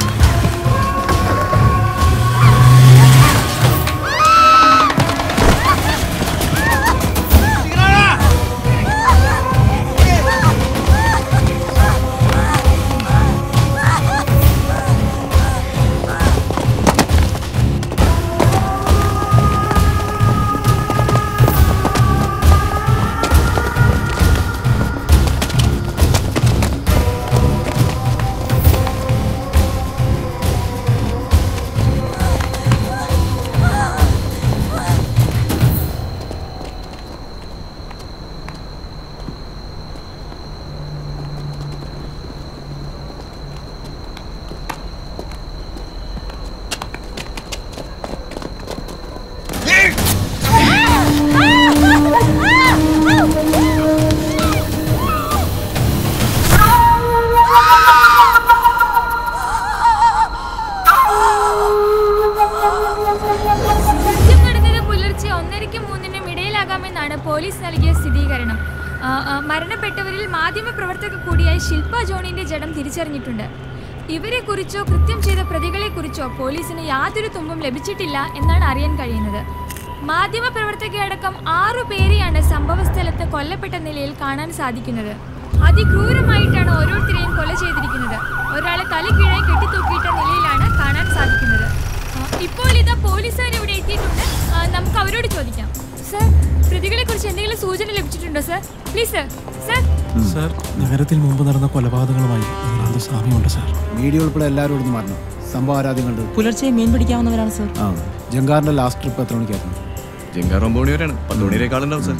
കൊല്ലപ്പെട്ടവരിൽ മാധ്യമപ്രവർത്തക കൂടിയായ ശില്പ ജോണിന്റെ ജഡം തിരിച്ചറിഞ്ഞിട്ടുണ്ട് ഇവരെ കുറിച്ചോ കൃത്യം ചെയ്ത പ്രതികളെ കുറിച്ചോ പോലീസിന് യാതൊരു തുമ്പും ലഭിച്ചിട്ടില്ല എന്നാണ് അറിയാൻ കഴിയുന്നത് മാധ്യമപ്രവർത്തകയടക്കം ആറു പേരെയാണ് സംഭവസ്ഥലത്ത് കൊല്ലപ്പെട്ട നിലയിൽ കാണാൻ സാധിക്കുന്നത് അതിക്രൂരമായിട്ടാണ് ഓരോരുത്തരെയും കൊല ചെയ്തിരിക്കുന്നത് ഒരാളെ തലക്കീഴായി കെട്ടിത്തൂക്കിയിട്ട നിലയിലാണ് കാണാൻ സാധിക്കുന്നത് ആ, ഇപ്പോൾ ഇതാ പോലീസുകാർ ഇവിടെ എത്തിയിട്ടുണ്ട് ആ, നമുക്ക് അവരോട് ചോദിക്കാം സർ പ്രതികളെ കുറിച്ച് എന്തെങ്കിലും സൂചന ലഭിച്ചിട്ടുണ്ടോ sir please sir sir sir നഗരത്തിൽ മുമ്പ് നടന്ന കൊലപാതകങ്ങളുമായി ഇതിനകത്ത് സാമ്യമുണ്ട് സാർ മീഡിയ ഉൾപ്പെടെ എല്ലാവരും ഇവിടുന്ന് മാറണം സംഭവം ആരാധ്യം കണ്ടു പുലർച്ചെ മീൻ പിടിക്കാവുന്നവരാണ് സർ ആ ജങ്കാറിന്റെ ലാസ്റ്റ് ട്രിപ്പ് എത്ര മണിക്കായിരുന്നു ജങ്കാർ ഒമ്പത് മണി വരെയാണ് പത്ത് മണി വരെ കാളുണ്ടാവും സാർ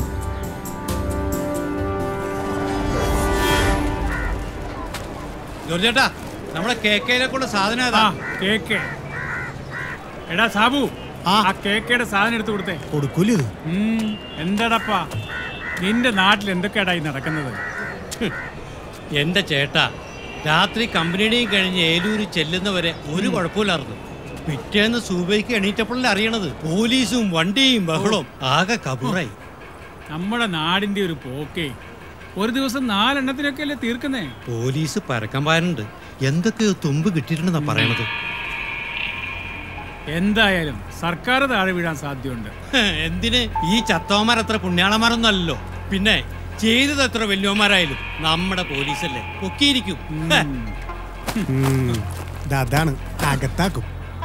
ജോർജേട്ടാ നമ്മുടെ കേക്കയിലെ കൊണ്ട് സാധനം ഏതാ കേക്ക് എടാ സാബു ആ കേക്കയുടെ സാധനം എടുത്തു കൊടുത്തേ കൊടുക്കൂലേ ഇത് ഉം, എന്താടാപ്പാ നിന്റെ നാട്ടിൽ എന്തൊക്കെയാടാ ഈ നടക്കുന്നത് എന്റെ ചേട്ടാ രാത്രി കമ്പനിയുടെയും കഴിഞ്ഞ് ഏലൂര് ചെല്ലുന്നവരെ ഒരു കുഴപ്പമില്ലായിരുന്നു പിറ്റേന്ന് സൂബൈക്ക് എണീറ്റപ്പോഴല്ലേ അറിയണത് പോലീസും വണ്ടിയും ബഹളവും ആകെ കബൂറായി നമ്മുടെ നാടിന്റെ ഒരു പോക്കേ ഒരു ദിവസം നാലെണ്ണത്തിനൊക്കെ അല്ലേ തീർക്കുന്നേ പോലീസ് പരക്കം പാരുന്നുണ്ട് എന്തൊക്കെയോ തുമ്പ് കിട്ടിയിട്ടുണ്ടെന്നാ പറയണത് എന്തായാലും സർക്കാർ താഴെ വീഴാൻ സാധ്യതയുണ്ട് എന്തിന് ഈ ചത്തോമാർ അത്ര പുണ്യാളന്മാരൊന്നും അല്ലല്ലോ പിന്നെ ചെയ്തത് എത്ര വലിയവന്മാരായാലും നമ്മുടെ പോലീസല്ലേ പൊക്കിയിരിക്കും ഹെ. ഉം. ദാ അതാണ് അകത്താക്കും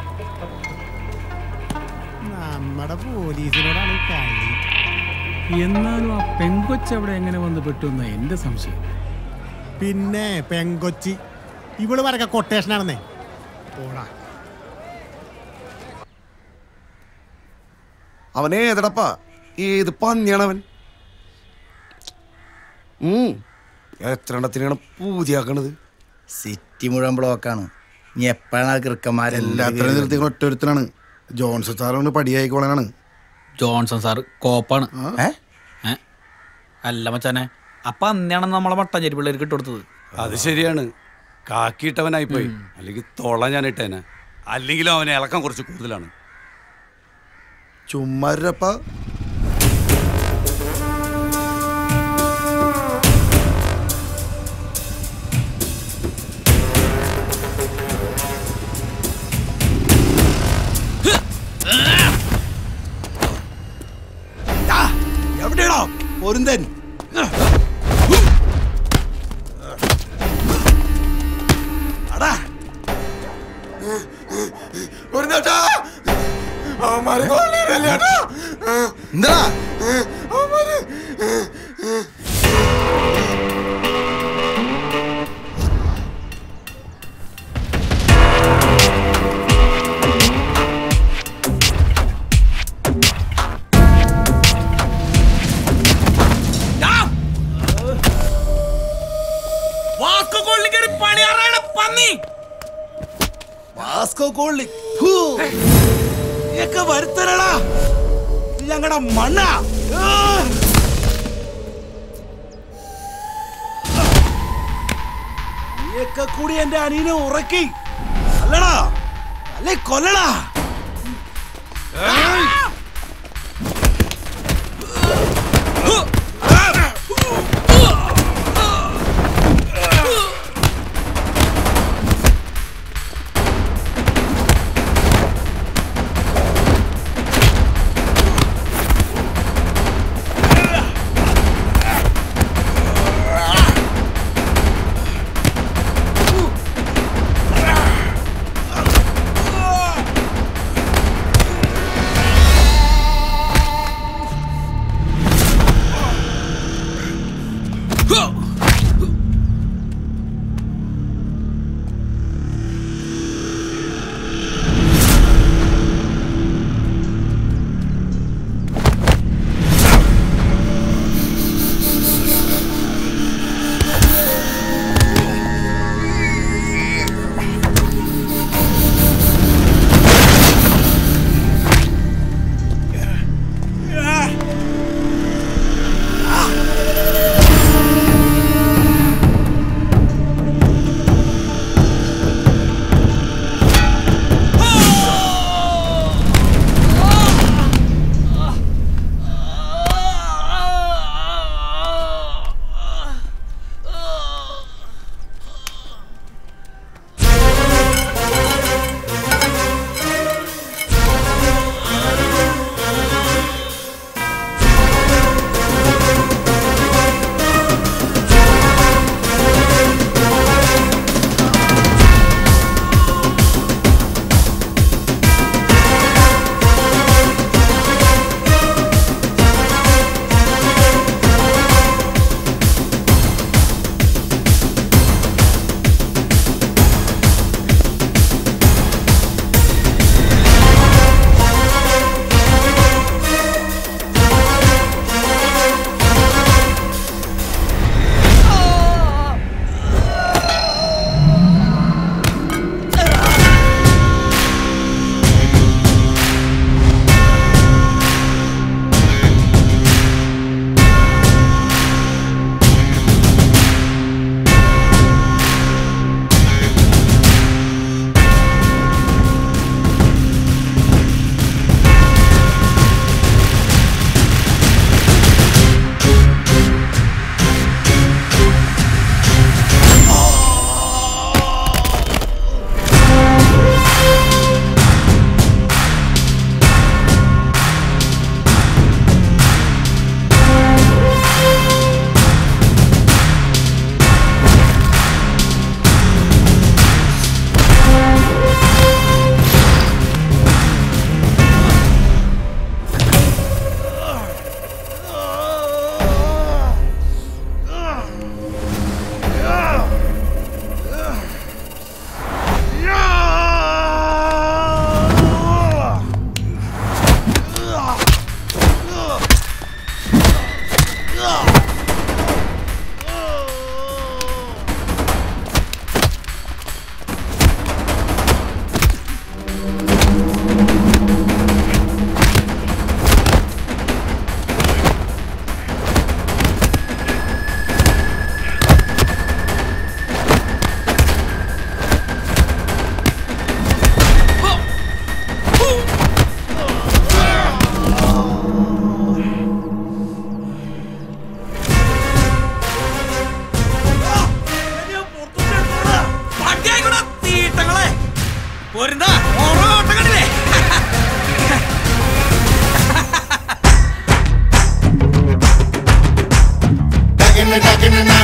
നമ്മുടെ പോലീസിനോടാണ് കളി എന്നാലും ആ പെങ്കൊച്ച് അവിടെ എങ്ങനെ വന്ന് പെട്ടു എന്നാ എന്റെ സംശയം പിന്നെ പെങ്കൊച്ചി ഇവള് പറക്ക കൊട്ടേഷനാണെന്നേ പോടാ അവനെ ഏതടപ്പാ ഏത് പന്നിയാണവൻ ഉം. എത്ര എണ്ണത്തിനാണ് പൂതിയാക്കണത് സിറ്റി മുഴുവൻ ബ്ലോക്കാണ് ഇനി എപ്പോഴാണ് എല്ലാത്തിനും നിർത്തിക്കുന്ന ഒറ്റൊരുത്തനാണ് ജോൺസൺ സാറിന് പടിയായിക്കോളാനാണ് ജോൺസൺ സാർ കോപ്പാണ് ഏ? ഏ? അല്ല മച്ചാനെ അപ്പൊ അന്നാണ് നമ്മളെ മട്ടാഞ്ചേരി പിള്ളേർക്ക് ഇട്ടുകൊടുത്തത് അത് ശരിയാണ് കാക്കിയിട്ടവനായിപ്പോയി അല്ലെങ്കിൽ തൊള ഞാൻ ഇട്ടേനെ അല്ലെങ്കിലും അവനെ ഇളക്കം കുറച്ച് കൂടുതലാണ് ചുമ്മാരപ്പ എവിടെയാണോ പൊരുന്തൻ അടാ പൊരുന്നേട്ടാ അവന്മാരെ കൊല്ലില്ലല്ലേട്ടാ എന്താ അവന്മാര് വാസ്കോ കോളിൽ കയറി പണിയാറാണ് പന്നി വാസ്കോ കോളി ഒക്കെ വരുത്തരടാ ഞങ്ങളുടെ മണ്ണ നീയൊക്കെ കൂടി എന്റെ അനിയനെ ഉറക്കി അല്ലടാ അല്ലേ കൊല്ലടാ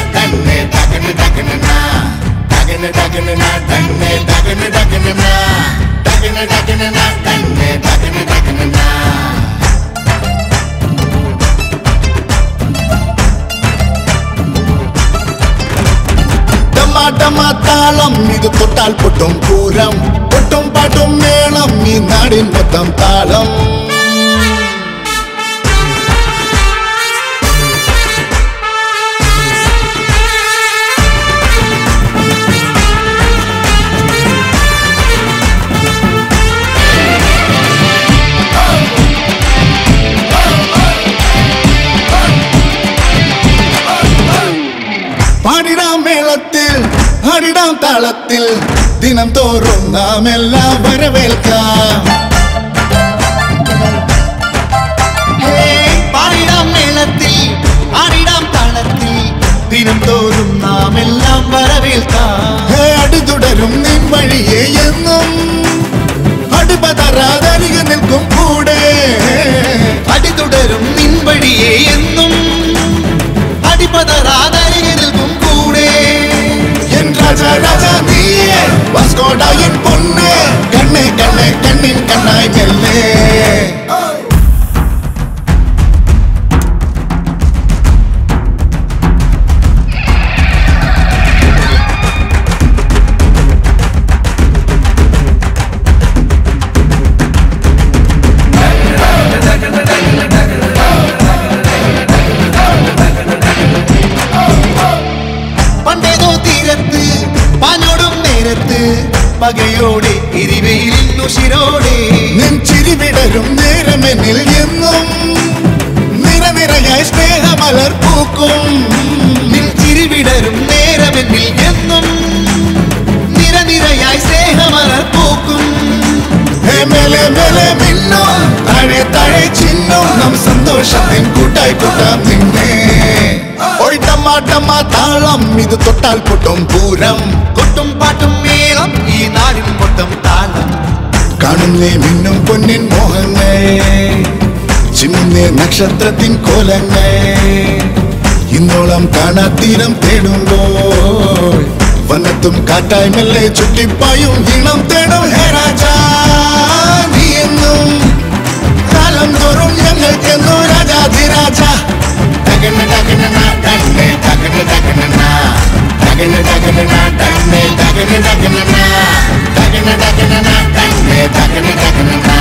തന്നെ തകന തകന നാ തകന തകന നാ തന്നെ തകന തകന നാ തകന തകന നാ തന്നെ തകന തകന നാ ഡമാ താളം ഇത് തൊട്ടാൽ പൊട്ടും പൂരം പൊട്ടും പാട്ടും മേളം ഈ നാടിൻ മൊത്തം താളം പാടിടാം മേളത്തിൽ ആടിടാം താളത്തിൽ ദിനം തോറും നാം എല്ലാം വരവേൽക്കാം പാടിടാം മേളത്തിൽ ആടിടാം താളത്തിൽ ദിനം തോറും നാം എല്ലാം വരവേൽക്കാം അടി തുടരും നിൻ വഴിയെ എന്നും അടുപതറാതരികെ നിൽക്കും കൂടെ അടി തുടരും നിൻ വഴിയെ എന്നും അടിപതറാതരികെ നിൽക്കും കൂടെ എൻ രാജ രാജ നീയെ വാസ്കോട എൻ പൊന്ന് കണ്ണേ കണ്ണേ കണ്ണിൻ കണ്ണായി മെല്ലെ പണ്ടേതോ തീരത്ത് പാഞ്ഞോടും നേരത്ത് പകയോടെ എരിവെയിലിന്നു ശിരോടെ നിൻ ചിരിവിടരും നേരമെന്നിൽ എന്നും നിറനിറയായി സ്നേഹമലർ പൂക്കും നിൻ ചിരിവിടരും നേരമെന്നിൽ എന്നും നിറനിറയായി സ്നേഹമലർ പൂക്കും ഹേ മേലെ മേലെ മിന്നും താഴെ താഴെ ചിന്നും നം സന്തോഷത്തിൻ കൂട്ടായി കൂട്ടാം നിന്നെ ഒയ് ടമ്മ ടമ്മ താളം ഇത് തൊട്ടാൽ പൊട്ടും പൂരം കൊട്ടും പാട്ടും മേളം ഈ നാടിൻ മൊത്തം താളം കാണുന്നേ മിന്നും പൊന്നിൻ മോഹങ്ങൾ ചിന്നുന്നേ നക്ഷത്രത്തിൻ കോലങ്ങൾ ഇന്നോളം കാണാത്തീരം തേടുമ്പോൾ വനത്തും കാറ്റായി മെല്ലെ ചുറ്റിപ്പായും ഈണം തേടും ഹേ രാജാ നീ എന്നും കാലം തോറും ഞങ്ങൾക്കെന്നോ രാജാധിരാജ തകന തകന നാ തന്നെ തകന തകന നാ തകന തകന നാ തന്നെ തകന തകന നാ തകന തകന നാ തന്നെ തകന തകന നാ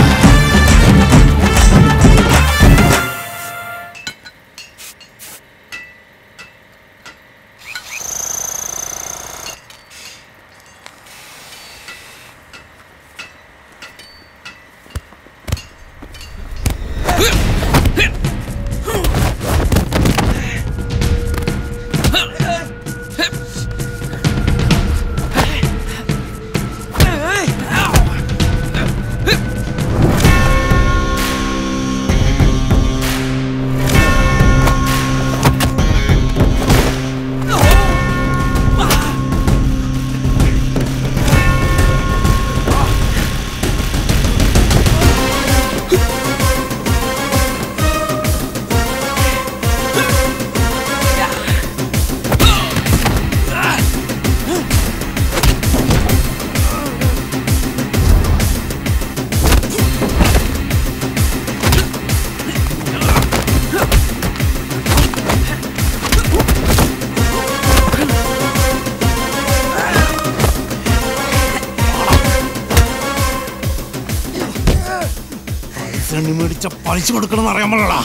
പൈസ മേടിച്ച പലിശ കൊടുക്കണം അറിയാൻ പാടില്ലടാ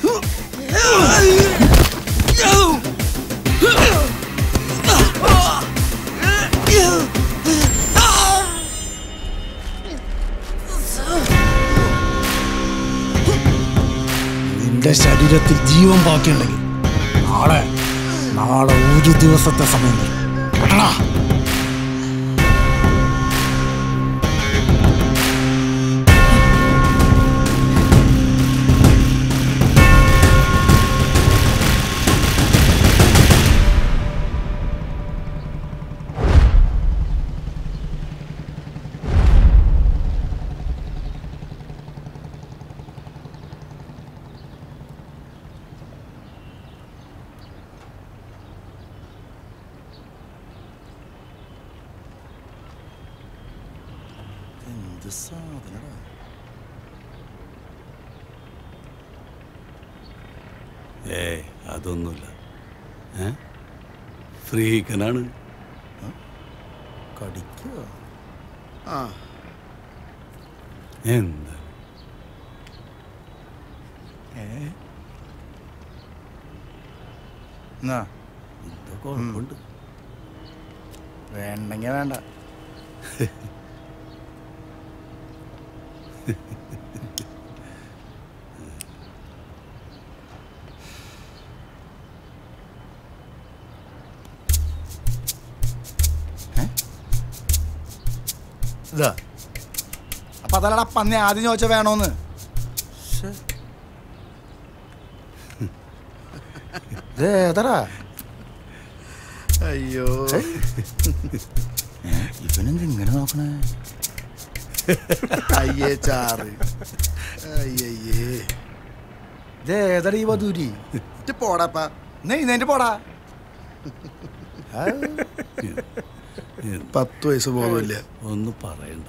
നിന്റെ ശരീരത്തിൽ ജീവൻ ബാക്കിയുണ്ടെങ്കിൽ നാളെ നാളെ ഒരു ദിവസത്തെ സമയം തരും കേട്ടടാ എന്ത് സാധനടാ ഏ അതൊന്നുമില്ല ഏ ഫ്രീക്കനാണ് കടിക്കുക ആ എന്താ ഏ എന്നാ എന്തോ കുഴപ്പമുണ്ട് വേണ്ടെങ്കിൽ വേണ്ട ഇതാ അപ്പൊ അതല്ലടാ പന്നി ആദ്യം ചോദിച്ച വേണോന്ന് ഏതടാ അയ്യോ ഇവനെന്ത് ഇങ്ങനെ നോക്കണേ അയ്യേ ചാറ് അയ്യയ്യേ ഇതേതടാ ഈ വധൂരി ഇട്ട് പോടാപ്പാ നെയ്തേന്റെ പോടാ ആ. പത്ത് വയസ്സ് ബോധമില്ല ഒന്നും പറയണ്ട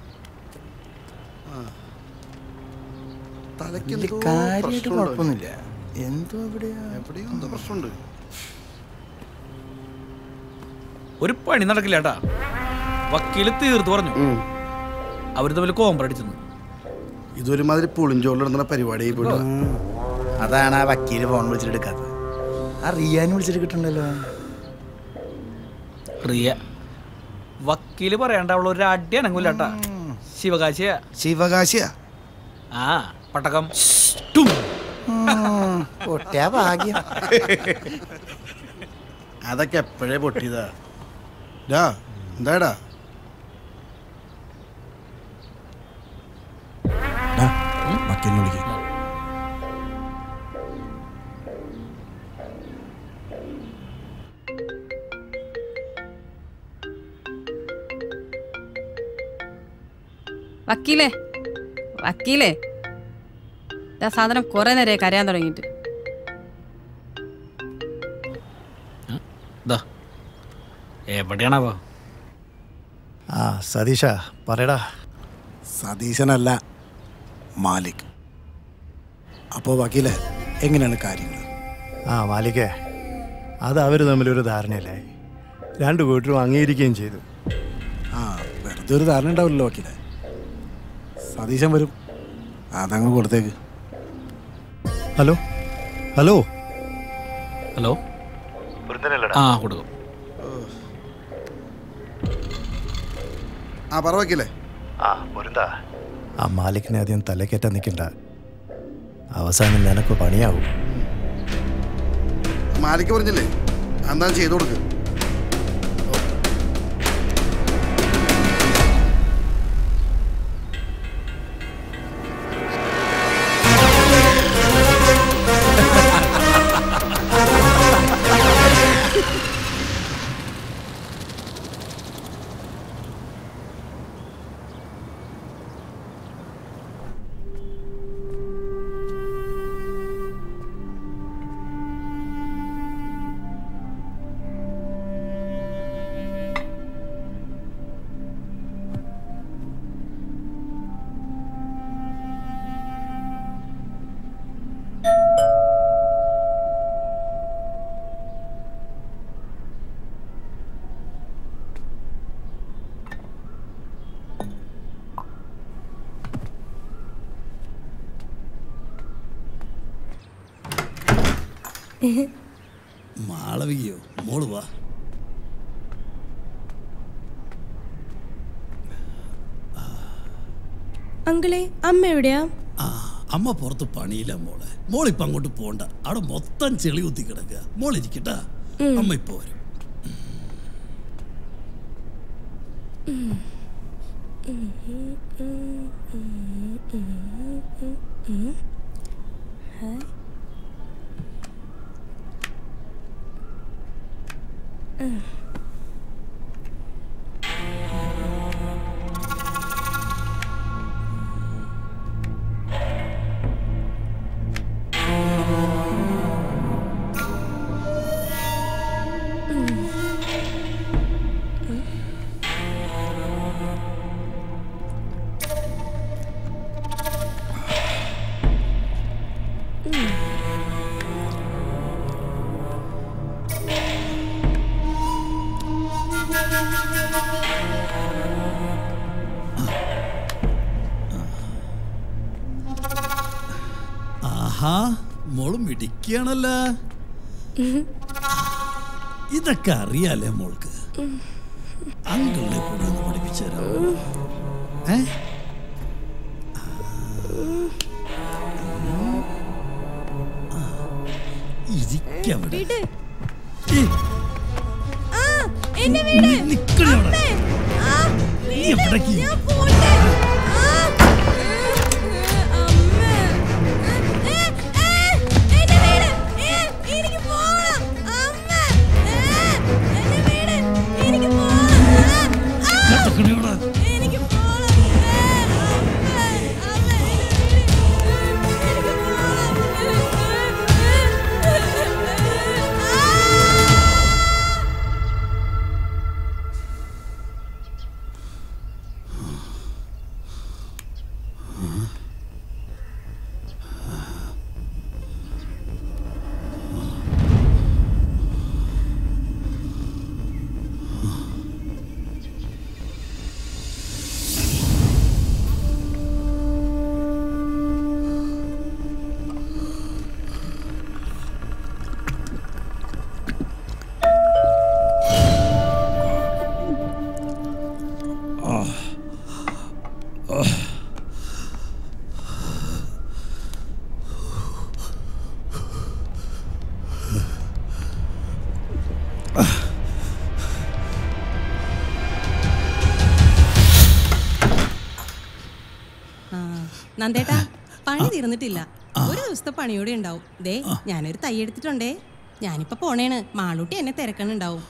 തലയ്ക്ക് വലിയ എന്തോ കാര്യമായിട്ട് പ്രശ്നമുണ്ടോ? കുഴപ്പമൊന്നുമില്ല എന്തോ എവിടെയാ എവിടെയോ എന്തോ പ്രശ്നമുണ്ട് ഒരു പണി നടക്കില്ല ഏട്ടാ വക്കീല് തീർത്ത് പറഞ്ഞു അവര് തമ്മിൽ കോമ്പറടിച്ചെന്ന് ഇതൊരുമാതിരി പുളിഞ്ചോളിലിടുന്ന പരിപാടി അതാണ് ആ വക്കീല് ഫോൺ വിളിച്ചിട്ട് എടുക്കാത്തത് ആ റിയാൻ വിളിച്ചിട്ട് കിട്ടണ്ടല്ലോ റിയ വക്കീല് പറയണ്ട അവൾ ഒരു അടി അനങ്ങൂല ഏട്ടാ ശിവകാശിയ ശിവകാശിയാ ആ പട്ടക്കം പൊട്ടിയ ഭാഗ്യം അതൊക്കെ എപ്പോഴേ പൊട്ടിയതാ ഡാ എന്താടാ വക്കീലിനെ വിളിക്കുക വക്കീലേ വക്കീലേ ആ സാധനം കുറെ നേരമായി കരയാൻ തുടങ്ങിയിട്ട് ദാ എവിടെയാണാവോ ആ സതീഷ പറയടാ സതീശനല്ല മാലിക് അപ്പോൾ വക്കീലെ എങ്ങനെയാണ് കാര്യങ്ങൾ ആ മാലിക്കേ അത് അവർ തമ്മിലൊരു ധാരണയല്ലേ രണ്ട് കൂട്ടരും അംഗീകരിക്കുകയും ചെയ്തു ആ വെറുതെ ഒരു ധാരണ ഉണ്ടാവില്ലല്ലോ വക്കീലെ സതീശൻ വരും അതങ്ങ് കൊടുത്തേക്ക് ഹലോ ഹലോ ഹലോ ആ കൊടുക്കും ആ പറ വക്കീലേ ആ പൊരുന്താ ആ മാലിക്കിനെ അധികം തലക്കേറ്റാൻ നിൽക്കണ്ട അവസാനം നിനക്ക് പണിയാവും മാലിക്ക് പറഞ്ഞില്ലേ എന്താ ചെയ്തു കൊടുക്ക് മാളവികയോ മോള് വാ അങ്കിളെ അമ്മ എവിടെയാ ആ അമ്മ പുറത്ത് പണിയില്ല മോളെ മോളിപ്പോ അങ്ങോട്ട് പോണ്ട അവിടെ മൊത്തം ചെളി കുത്തി കിടക്കുക മോളിരിക്കട്ടാ അമ്മ ഇപ്പൊ വരും ആഹാ മോള് മിടിക്കുകയാണല്ലോ ഇതൊക്കെ അറിയാലേ മോൾക്ക് അങ്കിളിനെ കൂടെ ഒന്ന് പഠിപ്പിച്ചു തരാമോ ഏ ഇരിക്കവിടെ വിട് ഈ, ആ എന്നെ വിട് നിക്കടി അവിടെ. അമ്മേ. ആ, നീ വിട്. എവിടേക്ക്? ഞാൻ പോട്ടെ. ആ, അമ്മേ. ഏ, ഏ, എന്നെ വിട്. ഏ, എനിക്ക് പോണം. അമ്മേ. ഏ, എന്നെ വിട്. എനിക്ക് പോണം. ആ, ആ, നിക്കടി അവിടെ. എനിക്ക് പോണം. ഏ, അമ്മേ. അമ്മേ, എന്നെ വിട്. എനിക്ക് ആ, നന്ദേട്ടാ പണി തീർന്നിട്ടില്ല ഒരു ദിവസത്തെ പണിയോടെ ഉണ്ടാവും ദേ ഞാനൊരു തൈ എടുത്തിട്ടുണ്ടേ ഞാനിപ്പോ പോണേണ് മാളൂട്ടി എന്നെ തിരക്കണുണ്ടാവും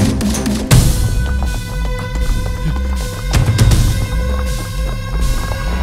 ആ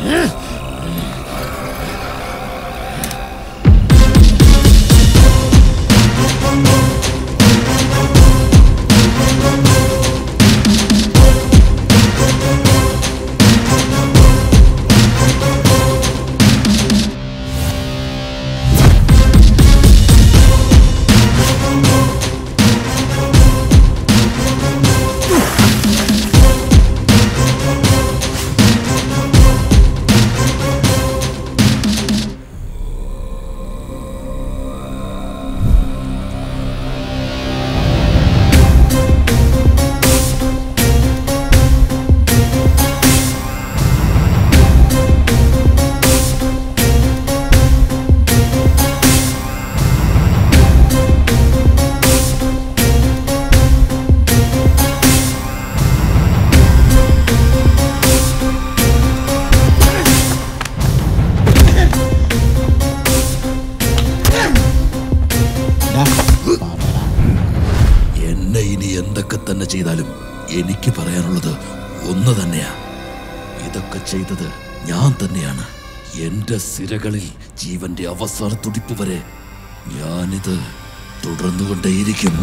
എന്നെ ഇനി എന്തൊക്കെ തന്നെ ചെയ്താലും എനിക്ക് പറയാനുള്ളത് ഒന്ന് തന്നെയാ ഇതൊക്കെ ചെയ്തത് ഞാൻ തന്നെയാണ് എന്റെ സിരകളിൽ ജീവന്റെ അവസാന തുടിപ്പ് വരെ ഞാനിത് തുടർന്നുകൊണ്ടേയിരിക്കും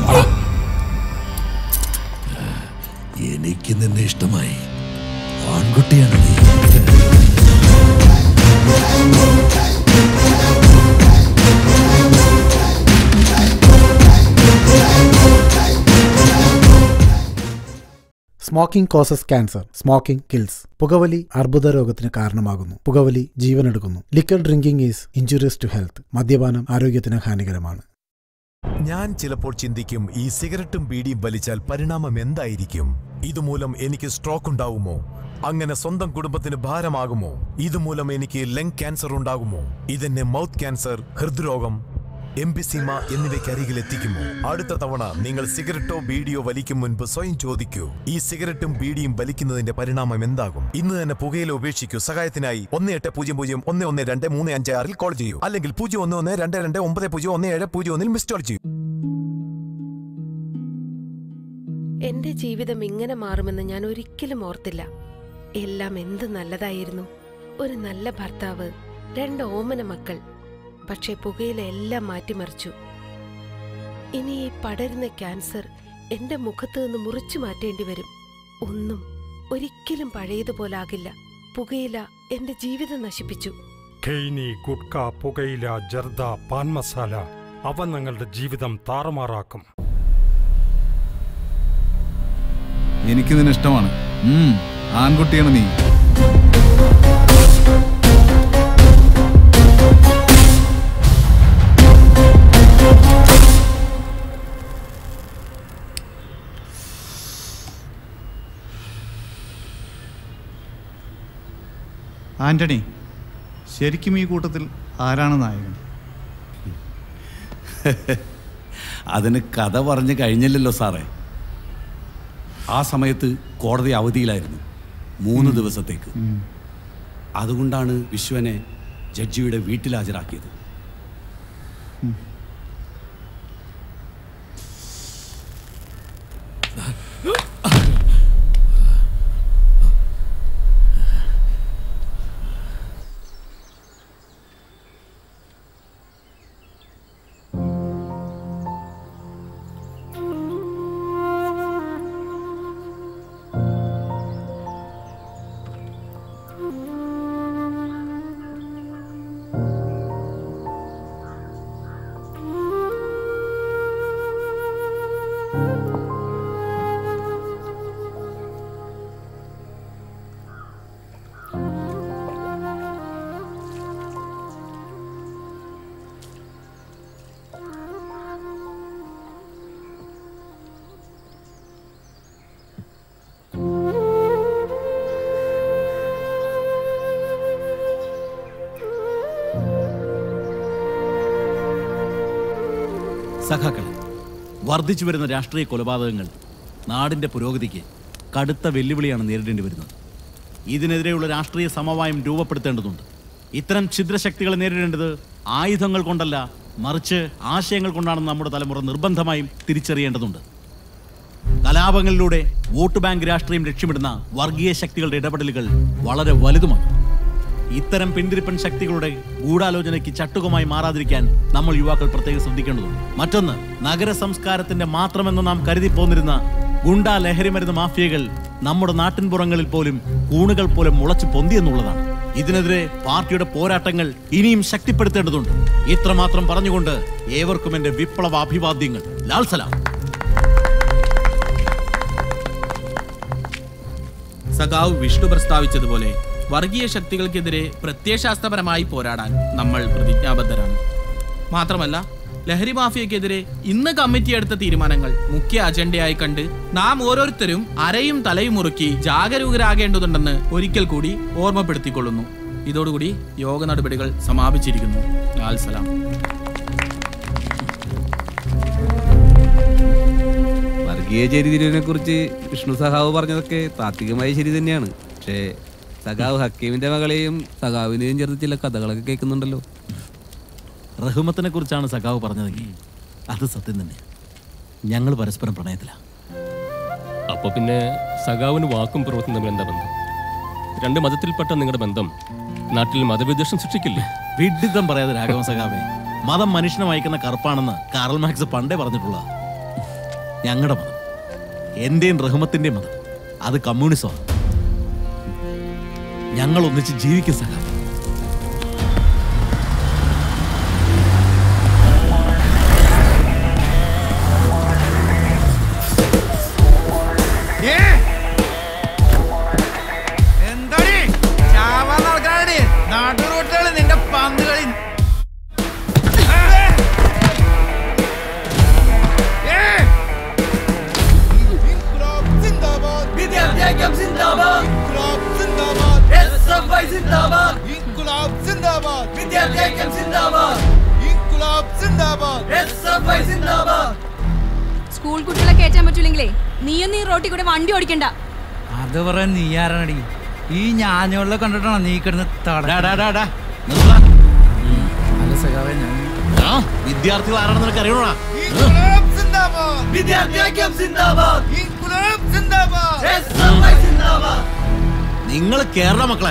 എനിക്ക് നിന്നെ ഇഷ്ടമായി ആൺകുട്ടിയാണ് നീ smoking causes cancer smoking kills പുകവലി അർബുദ രോഗത്തിന് കാരണമാകുന്നു പുകവലി ജീവനെടുക്കുന്നു liquor drinking is injurious to health മദ്യപാനം ആരോഗ്യത്തിന് ഹാനികരമാണ് ഞാൻ ചിലപ്പോൾ ചിന്തിക്കും ഈ സിഗരറ്റും ബീഡിയും വലിച്ചാൽ പരിണാമം എന്തായിരിക്കും ഇതുമൂലം എനിക്ക് സ്ട്രോക്ക് ഉണ്ടാവുമോ അങ്ങനെ സ്വന്തം കുടുംബത്തിന് ഭാരമാകുമോ ഇതുമൂലം എനിക്ക് ലങ് ക്യാൻസർ ഉണ്ടാകുമോ ഇതെന്നെ മൗത്ത് ക്യാൻസർ ഹൃദ്രോഗം എംപിസീമ എന്നിവയ്ക്കരികിൽ എത്തിക്കുമോ അടുത്ത തവണ നിങ്ങൾ സിഗരറ്റോ ബീഡിയോ വലിക്കും മുൻപ് സ്വയം ചോദിക്കൂ ഈ സിഗരറ്റും ബീഡിയും വലിക്കുന്നതിന്റെ പരിണാമം എന്താകും ഇന്ന് തന്നെ പുകയില ഉപേക്ഷിക്കൂ സഹായത്തിനായി ഒന്ന് എട്ട് പൂജ്യം പൂജ്യം ഒന്ന് ഒന്ന് രണ്ട് മൂന്ന് അഞ്ച് ആറിൽ കോൾ ചെയ്യൂ അല്ലെങ്കിൽ പൂജ്യം ഒന്ന് ഒന്ന് രണ്ട് രണ്ട് ഒമ്പത് പൂജ്യം ഒന്ന് ഏഴ് പൂജ്യം ഒന്നിൽ മിസ് കോൾ ചെയ്യൂ എന്റെ ജീവിതം ഇങ്ങനെ മാറുമെന്ന് ഞാൻ ഒരിക്കലും ഓർത്തില്ല എല്ലാം എന്ത് നല്ലതായിരുന്നു ഒരു നല്ല ഭർത്താവ് രണ്ട് ഓമന മക്കൾ പക്ഷേ പുകയില എല്ലാം മാറ്റിമറിച്ചു ഇനി ഈ പടരുന്ന ക്യാൻസർ എന്റെ മുഖത്ത് നിന്ന് മുറിച്ചു മാറ്റേണ്ടി വരും ഒന്നും ഒരിക്കലും പഴയതുപോലാകില്ല പുകയില എന്റെ ജീവിതം നശിപ്പിച്ചു ഖെയ്നി ഗുഡ്ക പുകയില ജർദ പാൻ മസാല അവ നിങ്ങളുടെ ജീവിതം താറുമാറാക്കും എനിക്ക് നിന്നെ ഇഷ്ടമാണ് ഉം, ആൺകുട്ടിയാണ് നീ ആന്റണി ശരിക്കും ഈ കൂട്ടത്തിൽ ആരാണ് നായകൻ അതിന് കഥ പറഞ്ഞ് കഴിഞ്ഞില്ലല്ലോ സാറേ ആ സമയത്ത് കോടതി അവധിയിലായിരുന്നു മൂന്ന് ദിവസത്തേക്ക് അതുകൊണ്ടാണ് വിശ്വനെ ജഡ്ജിയുടെ വീട്ടിൽ ഹാജരാക്കിയത് സഖാക്കളെ വർദ്ധിച്ചു വരുന്ന രാഷ്ട്രീയ കൊലപാതകങ്ങൾ നാടിന്റെ പുരോഗതിക്ക് കടുത്ത വെല്ലുവിളിയാണ് നേരിടേണ്ടി വരുന്നത് ഇതിനെതിരെയുള്ള രാഷ്ട്രീയ സമവായം രൂപപ്പെടുത്തേണ്ടതുണ്ട് ഇത്തരം ഛിദ്രശക്തികളെ നേരിടേണ്ടത് ആയുധങ്ങൾ കൊണ്ടല്ല മറിച്ച് ആശയങ്ങൾ കൊണ്ടാണെന്ന് നമ്മുടെ തലമുറ നിർബന്ധമായും തിരിച്ചറിയേണ്ടതുണ്ട് കലാപങ്ങളിലൂടെ വോട്ട് ബാങ്ക് രാഷ്ട്രീയം ലക്ഷ്യമിടുന്ന വർഗീയ ശക്തികളുടെ ഇടപെടലുകൾ വളരെ വലുതുമാണ് ഇത്തരം പിന്തിരിപ്പൻ ശക്തികളുടെ ഗൂഢാലോചനയ്ക്ക് ചട്ടുകമായി മാറാതിരിക്കാൻ നമ്മൾ യുവാക്കൾ പ്രത്യേകം ശ്രദ്ധിക്കേണ്ടതുണ്ട് മറ്റൊന്ന് നഗര സംസ്കാരത്തിന്റെ മാത്രമെന്ന് നാം കരുതി പോന്നിരുന്ന ഗുണ്ട ലഹരിമരുന്ന് മാഫിയകൾ നമ്മുടെ നാട്ടിൻപുറങ്ങളിൽ പോലും കൂണുകൾ പോലെ മുളച്ചു പൊന്തിയെന്നുള്ളതാണ് ഇതിനെതിരെ പാർട്ടിയുടെ പോരാട്ടങ്ങൾ ഇനിയും ശക്തിപ്പെടുത്തേണ്ടതുണ്ട് ഇത്രമാത്രം പറഞ്ഞുകൊണ്ട് ഏവർക്കും എന്റെ വിപ്ലവ അഭിവാദ്യങ്ങൾ ലാൽ സലാം സഖാവ് വിഷ്ണു പ്രസ്താവിച്ചതുപോലെ വർഗീയ ശക്തികൾക്കെതിരെ പ്രത്യയശാസ്ത്രപരമായി പോരാടാൻ നമ്മൾ പ്രതിജ്ഞാബദ്ധരാണ് മാത്രമല്ല ലഹരി മാഫിയക്കെതിരെ ഇന്ന് കമ്മിറ്റി എടുത്ത തീരുമാനങ്ങൾ മുഖ്യ അജണ്ടയായി കണ്ട് നാം ഓരോരുത്തരും അരയും തലയും മുറുക്കി ജാഗരൂകരാകേണ്ടതുണ്ടെന്ന് ഒരിക്കൽ കൂടി ഓർമ്മപ്പെടുത്തിക്കൊള്ളുന്നു ഇതോടുകൂടി യോഗ നടപടികൾ സമാപിച്ചിരിക്കുന്നു ലാൽ സലാം വർഗീയ ചരിതിരിവിനെ കുറിച്ച് വിഷ്ണു സഖാവ് പറഞ്ഞതൊക്കെ താത്വികമായ ശരി തന്നെയാണ് പക്ഷേ സഖാവ് ഹക്കീമിന്റെ മകളെയും സഖാവിനെയും ചേർത്ത് ചില കഥകളൊക്കെ കേൾക്കുന്നുണ്ടല്ലോ റഹ്മത്തിനെ കുറിച്ചാണ് സഖാവ് പറഞ്ഞതെങ്കിൽ അത് സത്യം തന്നെ ഞങ്ങൾ പരസ്പരം പ്രണയത്തിലാണ് അപ്പൊ പിന്നെ സഖാവിന് വാക്കും പ്രവൃത്തിയും തമ്മിൽ എന്താ ബന്ധം രണ്ട് മതത്തിൽപ്പെട്ട നിങ്ങളുടെ ബന്ധം നാട്ടിൽ മതവിദ്വേഷം സൃഷ്ടിക്കില്ലേ വിഡിത്തം പറയാതെ രാഘവ സഖാവേ മതം മനുഷ്യനെ വായിക്കുന്ന കറുപ്പാണെന്ന് കാറൽ മാക്സ് പണ്ടേ പറഞ്ഞിട്ടുള്ള ഞങ്ങളുടെ മതം എന്റെയും റഹ്മത്തിന്റെയും മതം അത് കമ്മ്യൂണിസമാണ് ഞങ്ങൾ ഒന്നിച്ച് ജീവിക്കും സഖാവ് എന്താടി ചാവാൻ നടക്കാനടി നാട്ടു റോട്ടുകള് നിന്റെ പന്ത് കളി വിദ്യാർത്ഥിഐക്യം സിന്ദാബാദ് സിന്ദാബാദ് എസ് എഫ് ഐ സിന്ദാബാദ് ഇൻകുലാബ് സിന്ദാബാദ് വിദ്യാർത്ഥിഐക്യം സിന്ദാബാദ് ഇൻകുലാബ് സിന്ദാബാദ് എസ് എഫ് ഐ സിന്ദാബാദ് സ്കൂൾ കുട്ടികളെ കയറ്റാൻ പറ്റൂലെങ്കിലേ നീയൊന്നും ഈ റോട്ടിൽ കൂടെ വണ്ടി ഓടിക്കണ്ട അത് പറയാൻ നീ ആരാണടി ഈ ഞാഞ്ഞുള്ള കണ്ടിട്ടാണോ നീ കിടന്ന് വിദ്യാർത്ഥികൾ ആരാണെന്ന് നിനക്ക് അറിയണോടാ ഇൻകുലാബ് സിന്ദാബാദ് വിദ്യാർത്ഥിഐക്യം സിന്ദാബാദ് ഇൻകുലാബ് സിന്ദാബാദ് എസ് എഫ് ഐ സിന്ദാബാദ് നിങ്ങൾ കേരള മക്കളെ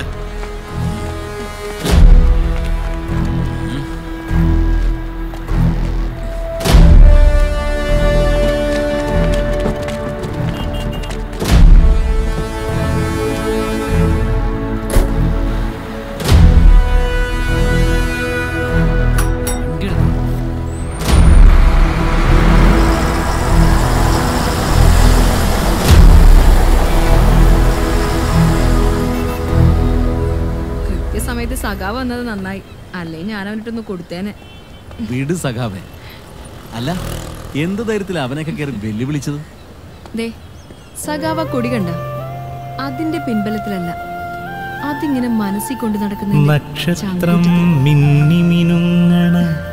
കൃത്യസമയത്ത് സഖാവ് വന്നത് നന്നായി അല്ലേ ഞാൻ അവനിട്ടൊന്ന് കൊടുത്തേനെ വിട് സഖാവേ അല്ല എന്ത് ധൈര്യത്തിൽ അവനൊക്കെ കയറി വെല്ലുവിളിച്ചത് ദേ സഖാവ കൊടി കണ്ട അതിന്റെ പിൻബലത്തിലല്ല അതിങ്ങനെ മനസ്സിൽ കൊണ്ട് നടക്കുന്ന നക്ഷത്രം മിന്നി മിനുങ്ങണ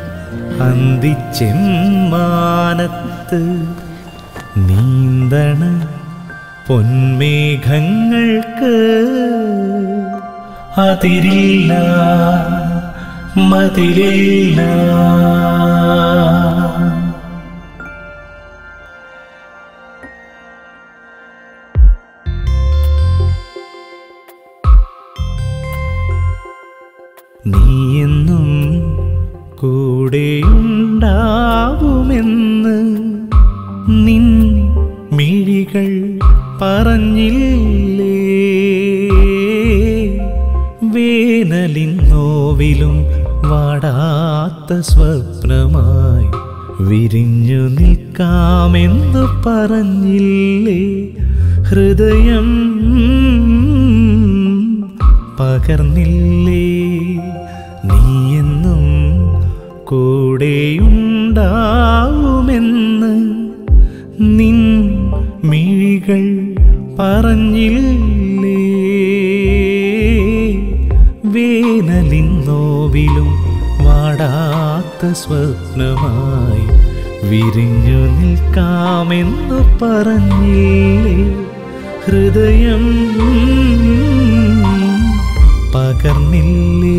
അന്തിച്ചെമ്മാനത്ത് നീന്തണ പൊന്മേഘങ്ങൾക്ക് അതിരില്ല മതിലില്ല നീയെന്നും കൂടെയുണ്ടാവുമെന്ന് നിൻ മിഴികൾ പറഞ്ഞില്ലേ വേനലിൻ നോവിലും വാടാത്ത സ്വപ്നമായി വിരിഞ്ഞു നിൽക്കാമെന്ന് പറഞ്ഞില്ലേ ഹൃദയം പകർന്നില്ലേ നീയെന്നും കൂടെയുണ്ടാവുമെന്ന് നിൻ മിഴികൾ പറഞ്ഞില്ലേ വേനലിൻ നോവിലും വാടാത്ത സ്വപ്നമായി വിരിഞ്ഞു നിൽക്കാമെന്നു പറഞ്ഞില്ലേ ഹൃദയം പകർന്നില്ലേ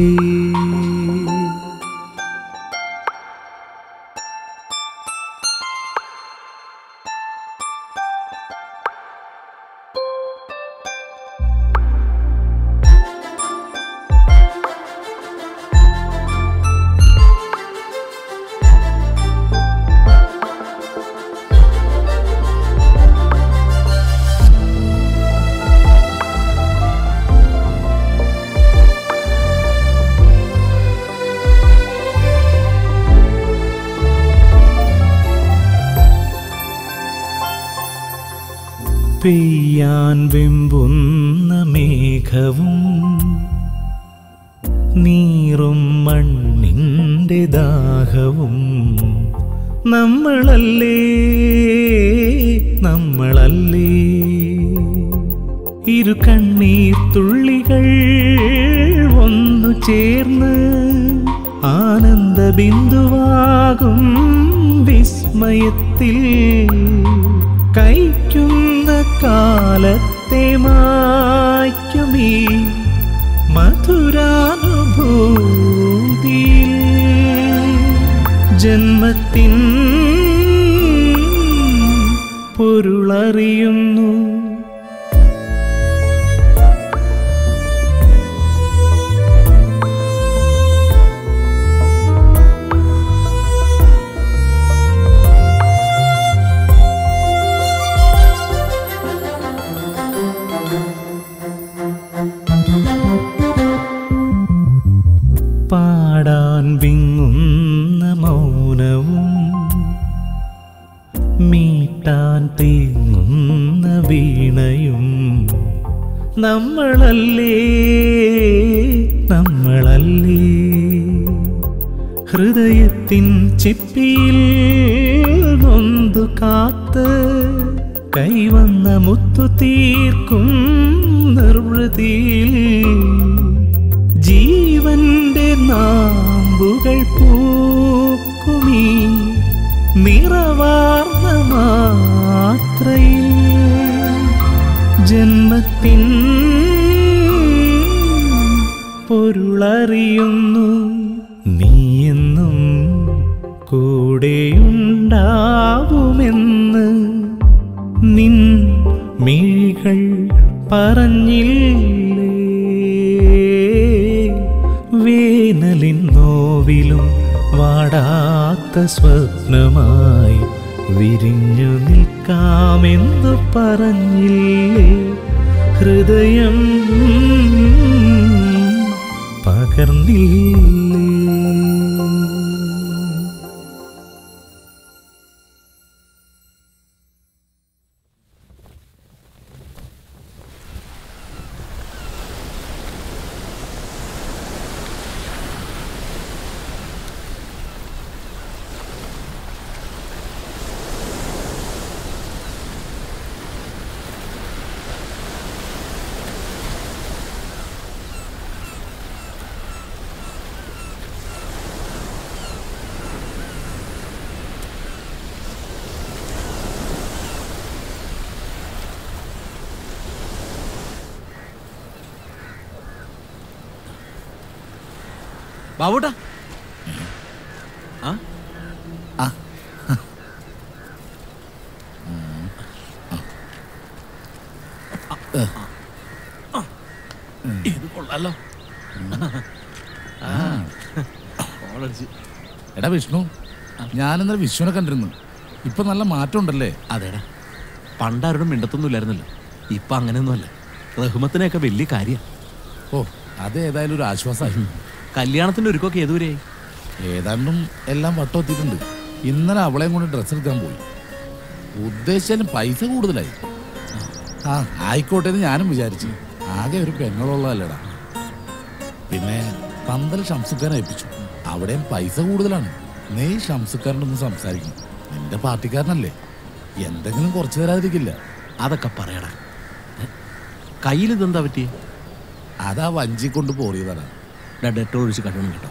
പെയ്യാൻ വെമ്പുന്ന മേഘവും നീറും മണ്ണിൻ്റെ ദാഹവും നമ്മളല്ലേ നമ്മളല്ലേ ഇരു കണ്ണീർ തുള്ളികൾ ഒന്നു ചേർന്ന് ആനന്ദ ബിന്ദുവാകും വിസ്മയത്തിൽ കൈക്കുന്ന കാലത്തെ മായ്ക്കുമീ മധുരാനുഭൂതിയിൽ ജന്മത്തിൻ പൊരുളറിയുന്നു പാടാൻ വിങ്ങുന്ന മൗനവും മീട്ടാൻ തേങ്ങുന്ന വീണയും നമ്മളല്ലേ നമ്മളല്ലേ ഹൃദയത്തിൻ ചിപ്പിയിൽ നൊന്തു കാത്ത് കൈവന്ന മുത്തു തീർക്കും നിർവൃതിയിൽ ജീവന്റെ നാമ്പുകൾ പൂക്കുമീ നിറവാർന്ന മാത്രയിൽ ജന്മത്തിൻ പൊരുളറിയുന്നു നീയെന്നും കൂടെയുണ്ടാവുമെന്ന് നിൻ മിഴികൾ പറഞ്ഞില്ലേ വേനലിൻ നോവിലും വാടാത്ത സ്വപ്നമായി വിരിഞ്ഞു നിൽക്കാമെന്ന് പറഞ്ഞില്ലേ ഹൃദയം പകർന്നില്ലേ ബാബുട്ടാ ആ ഇത് കൊള്ളാലോ എടാ വിഷ്ണു ഞാനിന്നലെ വിഷ്ണുവിനെ കണ്ടിരുന്നു ഇപ്പൊ നല്ല മാറ്റം ഉണ്ടല്ലേ അതേടാ പണ്ടാരോടും മിണ്ടത്തൊന്നുമില്ലായിരുന്നല്ലോ ഇപ്പൊ അങ്ങനെയൊന്നുമല്ല റഹ്മത്തിനെയൊക്കെ വലിയ കാര്യം ഓ അത് ഏതായാലും ഒരു ആശ്വാസമായി കല്യാണത്തിന്റെ ഒരുക്കമൊക്കെ ഏതുവരെയായി ഏതാണ്ടും എല്ലാം വട്ടമെത്തിയിട്ടുണ്ട് ഇന്നലെ അവളെയും കൊണ്ട് ഡ്രസ്സ് എടുക്കാൻ പോയി ഉദ്ദേശിച്ചാലും പൈസ കൂടുതലായി ആ ആയിക്കോട്ടെ എന്ന് ഞാനും വിചാരിച്ചു ആകെ ഒരു പെങ്ങളുള്ളതല്ലേടാ പിന്നെ പന്തൽ ഷംസുക്കാരനെ ഏൽപ്പിച്ചു അവിടെയും പൈസ കൂടുതലാണ് നീ ഷംസുക്കാരനൊന്ന് സംസാരിക്കും നിന്റെ പാർട്ടിക്കാരനല്ലേ എന്തെങ്കിലും കുറച്ച് തരാതിരിക്കില്ല അതൊക്കെ പറയടാ കയ്യിൽ ഇതെന്താ പറ്റിയേ അതാ വഞ്ചി കൊണ്ട് പോറിയതാണ് ഡെറ്റോൾ ഒഴിച്ച് കഴുകണം കേട്ടോ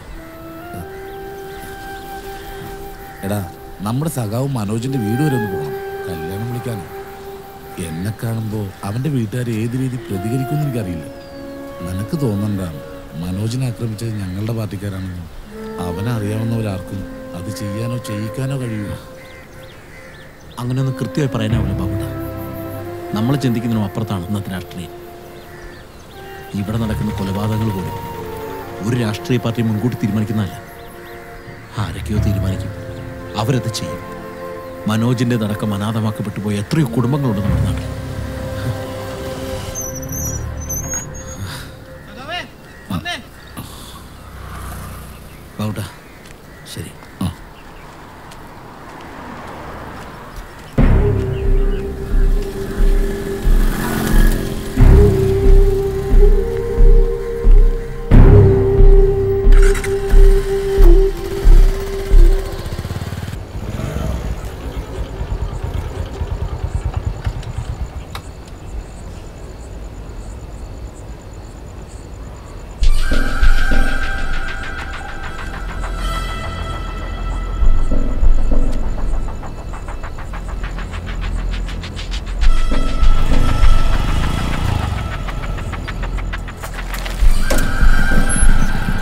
എടാ നമ്മുടെ സഖാവ് മനോജിന്റെ വീട് വരെ ഒന്ന് പോകണം കല്യാണം വിളിക്കാനോ എന്നെ കാണുമ്പോ അവന്റെ വീട്ടുകാർ ഏത് രീതി പ്രതികരിക്കുമെന്ന് എനിക്കറിയില്ല നിനക്ക് തോന്നണ്ടാണ് മനോജിനെ ആക്രമിച്ചത് ഞങ്ങളുടെ പാർട്ടിക്കാരാണെന്ന് അവനറിയാവുന്നവരാർക്കും അത് ചെയ്യാനോ ചെയ്യിക്കാനോ കഴിയുമോ അങ്ങനെയൊന്നും കൃത്യമായി പറയാനാവില്ല ബാബുട്ട നമ്മൾ ചിന്തിക്കുന്നതിനും അപ്പുറത്താണ് ഇന്നത്തെ രാഷ്ട്രീയം ഇവിടെ നടക്കുന്ന കൊലപാതകങ്ങൾ പോലും ഒരു രാഷ്ട്രീയ പാർട്ടി മുൻകൂട്ടി തീരുമാനിക്കുന്നതല്ല ആരൊക്കെയോ തീരുമാനിക്കും അവരത് ചെയ്യും മനോജിന്റെ നടക്കം അനാഥമാക്കപ്പെട്ടു പോയ എത്രയോ കുടുംബങ്ങളുണ്ട് നമ്മുടെ നാട്ടിൽ ബാബുട്ട ശരി ആ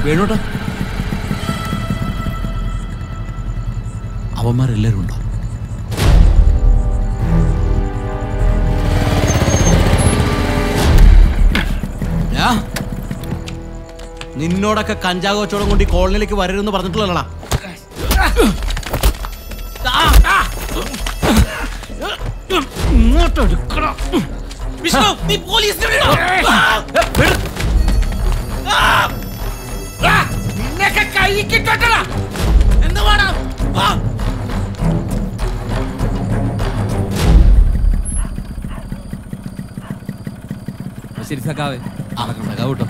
വേണോട്ടാ അവന്മാരെല്ലാരും ഉണ്ടോ ഞാ, നിന്നോടൊക്കെ കഞ്ചാവ് കച്ചവടം കൊണ്ട് ഈ കോളനിയിലേക്ക് വരരുതെന്ന് പറഞ്ഞിട്ടുള്ളടാ ഇങ്ങോട്ടെടുക്കണം വിഷ്ണു നീ പോലീസിനെ നിന്നൊക്കെ കൈ കിട്ടട്ടടാ എന്ത് വേണം വാ. ശരി സഖാവേ അടക്കം സഖാവ് കേട്ടോ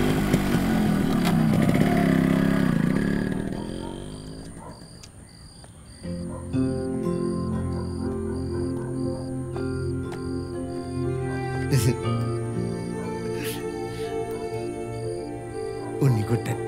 ഉണ്ണിക്കുട്ടൻ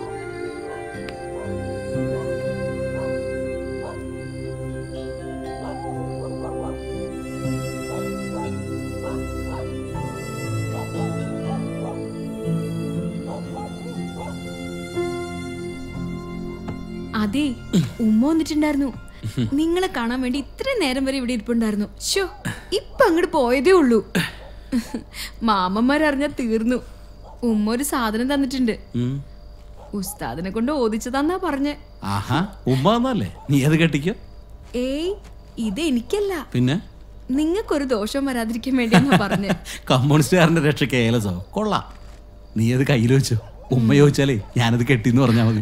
അതെ ഉമ്മ വന്നിട്ടുണ്ടായിരുന്നു നിങ്ങളെ കാണാൻ വേണ്ടി ഇത്രയും നേരം വരെ ഇവിടെ ഇരിപ്പുണ്ടായിരുന്നു ഷോ ഇപ്പൊ അങ്ങോട്ട് പോയതേ ഉള്ളൂ മാമന്മാരറിഞ്ഞാ തീർന്നു ഉമ്മ ഒരു സാധനം തന്നിട്ടുണ്ട് ഉം. ഉസ്താദിനെ കൊണ്ട് ഓദിച്ചതാന്നാ പറഞ്ഞേ ആഹാ ഉമ്മ വന്നല്ലേ നീ അത് കെട്ടിക്കോ ഏയ് ഇത് എനിക്കല്ല പിന്നെ നിങ്ങൾക്കൊരു ദോഷം വരാതിരിക്കാൻ വേണ്ടിയാന്നാ പറഞ്ഞേ കമ്മ്യൂണിസ്റ്റുകാരന്റെ രക്ഷയ്ക്ക് ഏലസോ കൊള്ളാം നീ അത് കയ്യിൽ വെച്ചോ ഉമ്മ ചോദിച്ചാലേ ഞാനത് കെട്ടിന്ന് പറഞ്ഞാൽ മതി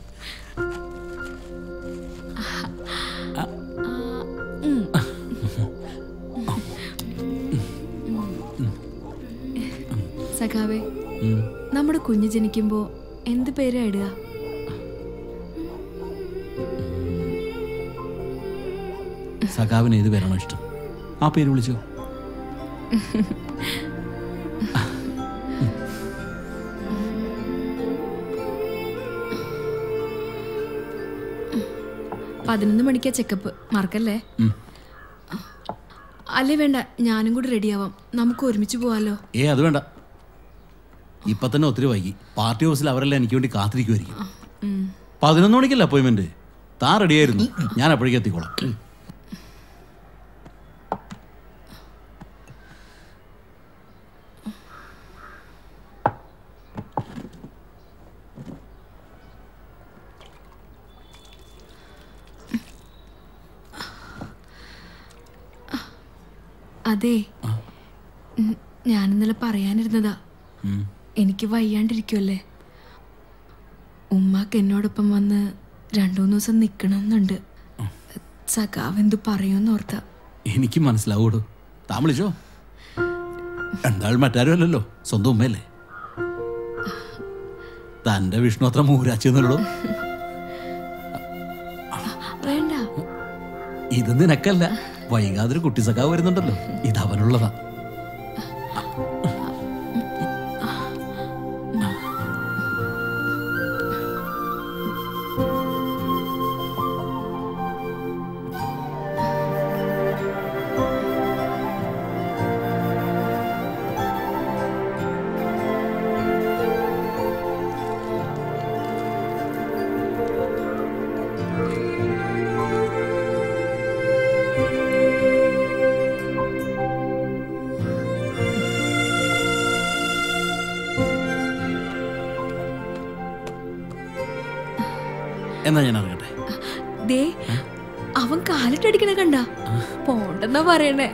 ഉം. സഖാവേ ഉം. നമ്മുടെ കുഞ്ഞ് ജനിക്കുമ്പോ എന്ത് പേരാ ഇടുക സഖാവിന് ഏത് പേരാണോ ഇഷ്ടം ആ പേര് വിളിച്ചോ പതിനൊന്ന് മണിക്കാ ചെക്കപ്പ് മറക്കല്ലേ ഉം. അല്ലേ വേണ്ട ഞാനും കൂടി റെഡിയാവാം നമുക്ക് ഒരുമിച്ച് പോവാലോ ഏ അത് വേണ്ട ഇപ്പൊ തന്നെ ഒത്തിരി വൈകി പാർട്ടി ഓഫീസിൽ അവരെല്ലാം എനിക്ക് വേണ്ടി കാത്തിരിക്കുമായിരിക്കും ഉം. പതിനൊന്ന് മണിക്കല്ല അപ്പോയിന്റ്മെന്റ് താൻ റെഡിയായിരുന്നു ഞാൻ അപ്പോഴേക്കും എത്തിക്കോളാം അതെ ഉം, ഞാനിന്നലെ പറയാനിരുന്നതാ ഉം. എനിക്ക് വയ്യാണ്ടിരിക്കുമല്ലേ ഉമ്മാക്ക് എന്നോടൊപ്പം വന്ന് രണ്ടു മൂന്ന് ദിവസം നിൽക്കണമെന്നുണ്ട് സഖാവ് എന്തു പറയുമെന്ന് ഓർത്ത എനിക്ക് മനസ്സിലാവൂടോ താൻ വിളിച്ചോ എന്തായാലും മറ്റാരും അല്ലല്ലോ സ്വന്തം ഉമ്മയല്ലേ തന്റെ വിഷ്ണു അത്ര മൂരാച്ചെന്നുള്ളൂ വേണ്ട ഇത് നിനക്കല്ല വൈകാതൊരു കുട്ടി സഖാവ് വരുന്നുണ്ടല്ലോ ഇത് അവനുള്ളതാ എന്നാ ഞാൻ ഇറങ്ങട്ടെ ദേ അവൻ കാലിട്ടടിക്കണ കണ്ട പോണ്ടെന്നാ പറയണേ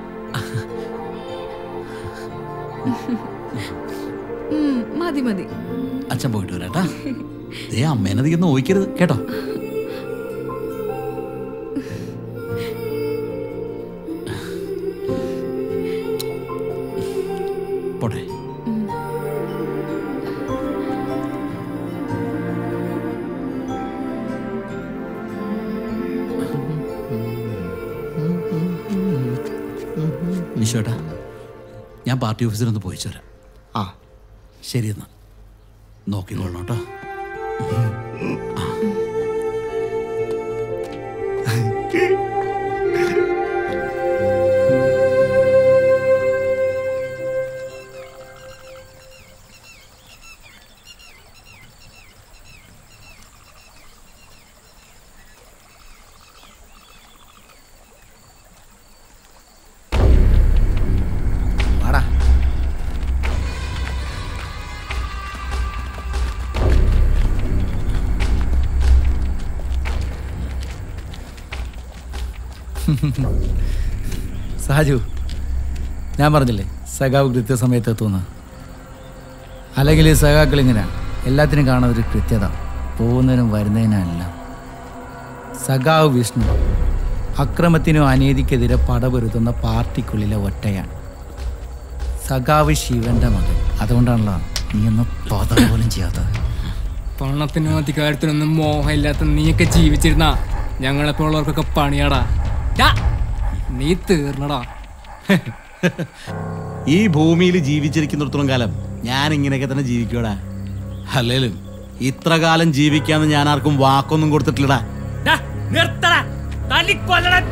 ഉം, മതി മതി അച്ഛൻ പോയിട്ട് വരാട്ടാ ദേ അമ്മേനധികം നോയിക്കരുത് കേട്ടോ പോട്ടെ വിശ്വേട്ടാ ഞാൻ പാർട്ടി ഓഫീസിലൊന്ന് പോയിച്ചു വരാം ആ ശരി എന്നാ നോക്കിക്കൊള്ളണം കേട്ടോ സാജു ഞാൻ പറഞ്ഞില്ലേ സഖാവ് കൃത്യസമയത്ത് എത്തുമെന്ന് അല്ലെങ്കിൽ ഈ സഖാക്കൾ ഇങ്ങനെ എല്ലാത്തിനും കാണുന്ന ഒരു കൃത്യത പോകുന്നതിനും വരുന്നതിനല്ല സഖാവ് വിഷ്ണു അക്രമത്തിനും അനീതിക്കെതിരെ പടപൊരുത്തുന്ന പാർട്ടിക്കുള്ളിലെ ഒറ്റയാണ് സഖാവ് ശിവന്റെ മകൻ അതുകൊണ്ടാണല്ലോ നീ ഒന്ന് തോത പോലും ചെയ്യാത്തത് പണത്തിനും അധികാരത്തിനൊന്നും മോഹമില്ലാത്ത നീയൊക്കെ ജീവിച്ചിരുന്ന ഞങ്ങളെപ്പോലുള്ളവർക്കൊക്കെ പണിയാടാ ഡാ, നീ തീർന്നടാ ഈ ഭൂമിയിൽ ജീവിച്ചിരിക്കുന്നിടത്തോളം കാലം ഞാൻ ഇങ്ങനെയൊക്കെ തന്നെ ജീവിക്കൂടാ അല്ലേലും ഇത്ര കാലം ജീവിക്കാന്ന് ഞാൻ ആർക്കും വാക്കൊന്നും കൊടുത്തിട്ടില്ലടാ ഡാ, നിർത്തടാ തല്ലിക്കൊല്ലടാ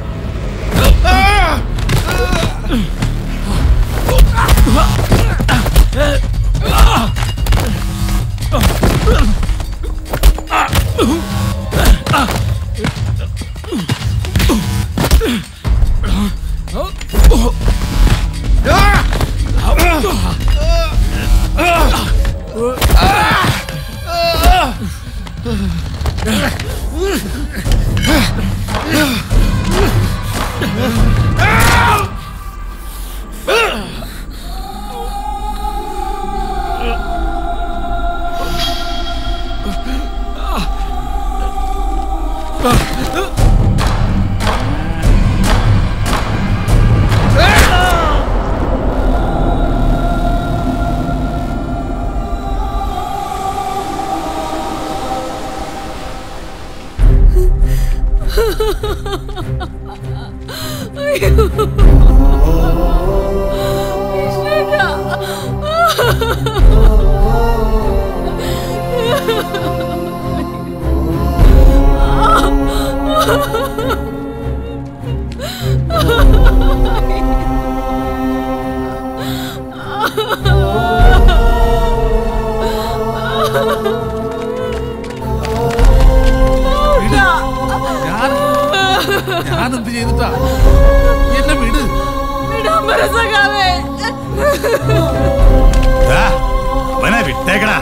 ഞാനെന്ത് ചെയ്തിട്ടാ എന്നെ വിട് അവനെ വിട്ടേക്കടാ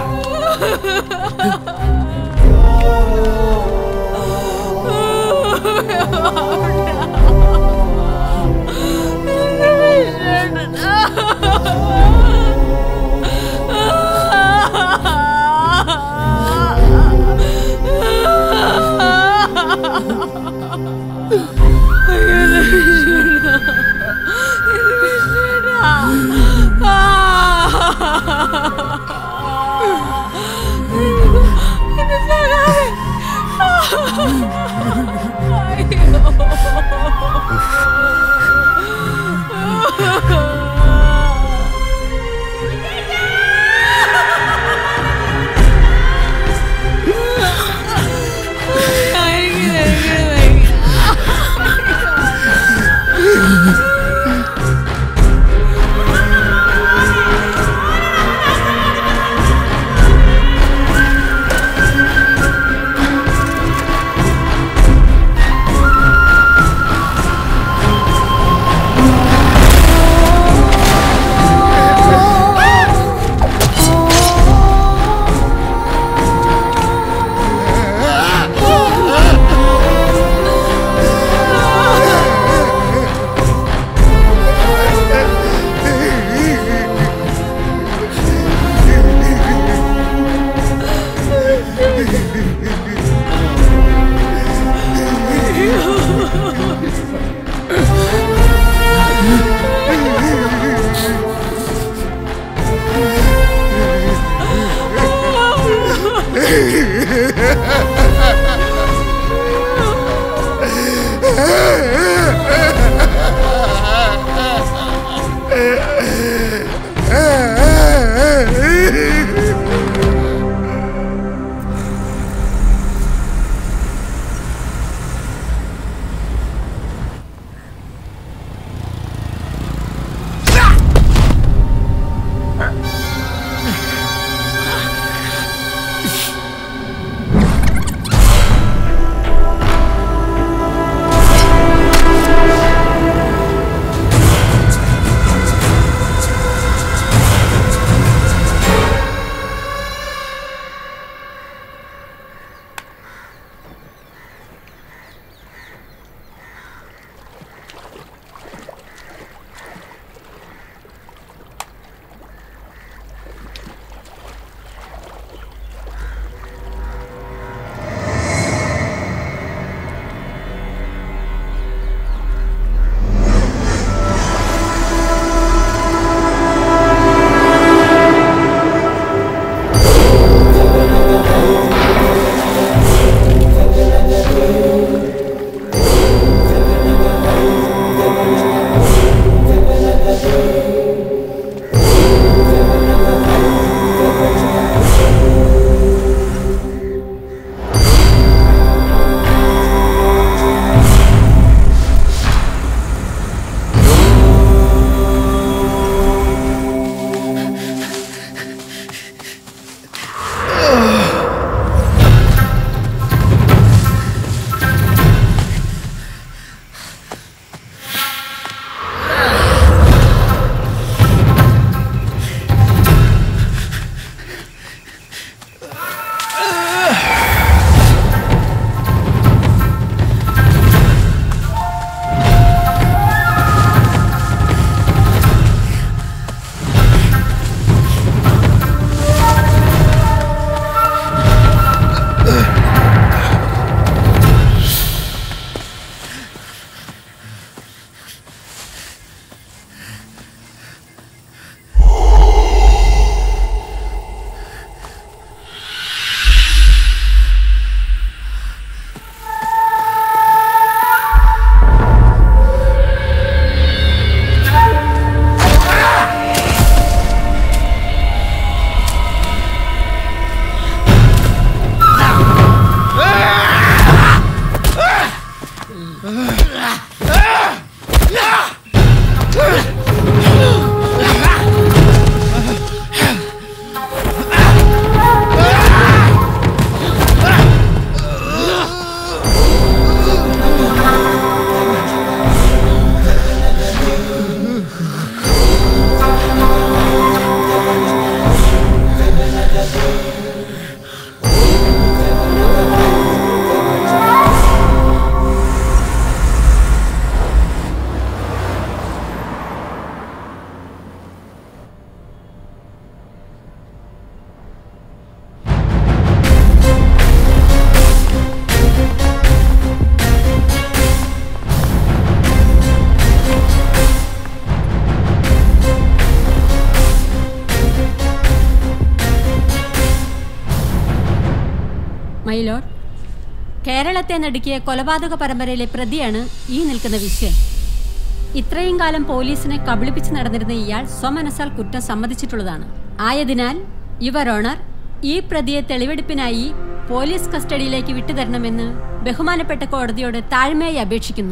മൈലോർ കേരളത്തെ നടുക്കിയ കൊലപാതക പരമ്പരയിലെ പ്രതിയാണ് ഈ നിൽക്കുന്ന വിശ്വൻ ഇത്രയും കാലം പോലീസിനെ കബളിപ്പിച്ച് നടന്നിരുന്ന ഇയാൾ സ്വമനസാൽ കുറ്റം സമ്മതിച്ചിട്ടുള്ളതാണ് ആയതിനാൽ യുവർ ഓണർ ഈ പ്രതിയെ തെളിവെടുപ്പിനായി പോലീസ് കസ്റ്റഡിയിലേക്ക് വിട്ടുതരണമെന്ന് ബഹുമാനപ്പെട്ട കോടതിയോട് താഴ്മയായി അപേക്ഷിക്കുന്നു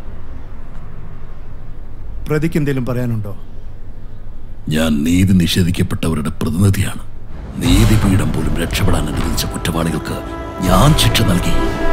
പ്രതിക്ക് എന്തെങ്കിലും പറയാനുണ്ടോ ഞാൻ നീതി നിഷേധിക്കപ്പെട്ടവരുടെ പ്രതിനിധിയാണ് നീതിപീഠം പോലും രക്ഷപ്പെടാൻ അനുവദിച്ച കുറ്റവാളികൾക്ക് ഞാൻ ശിക്ഷ നൽകി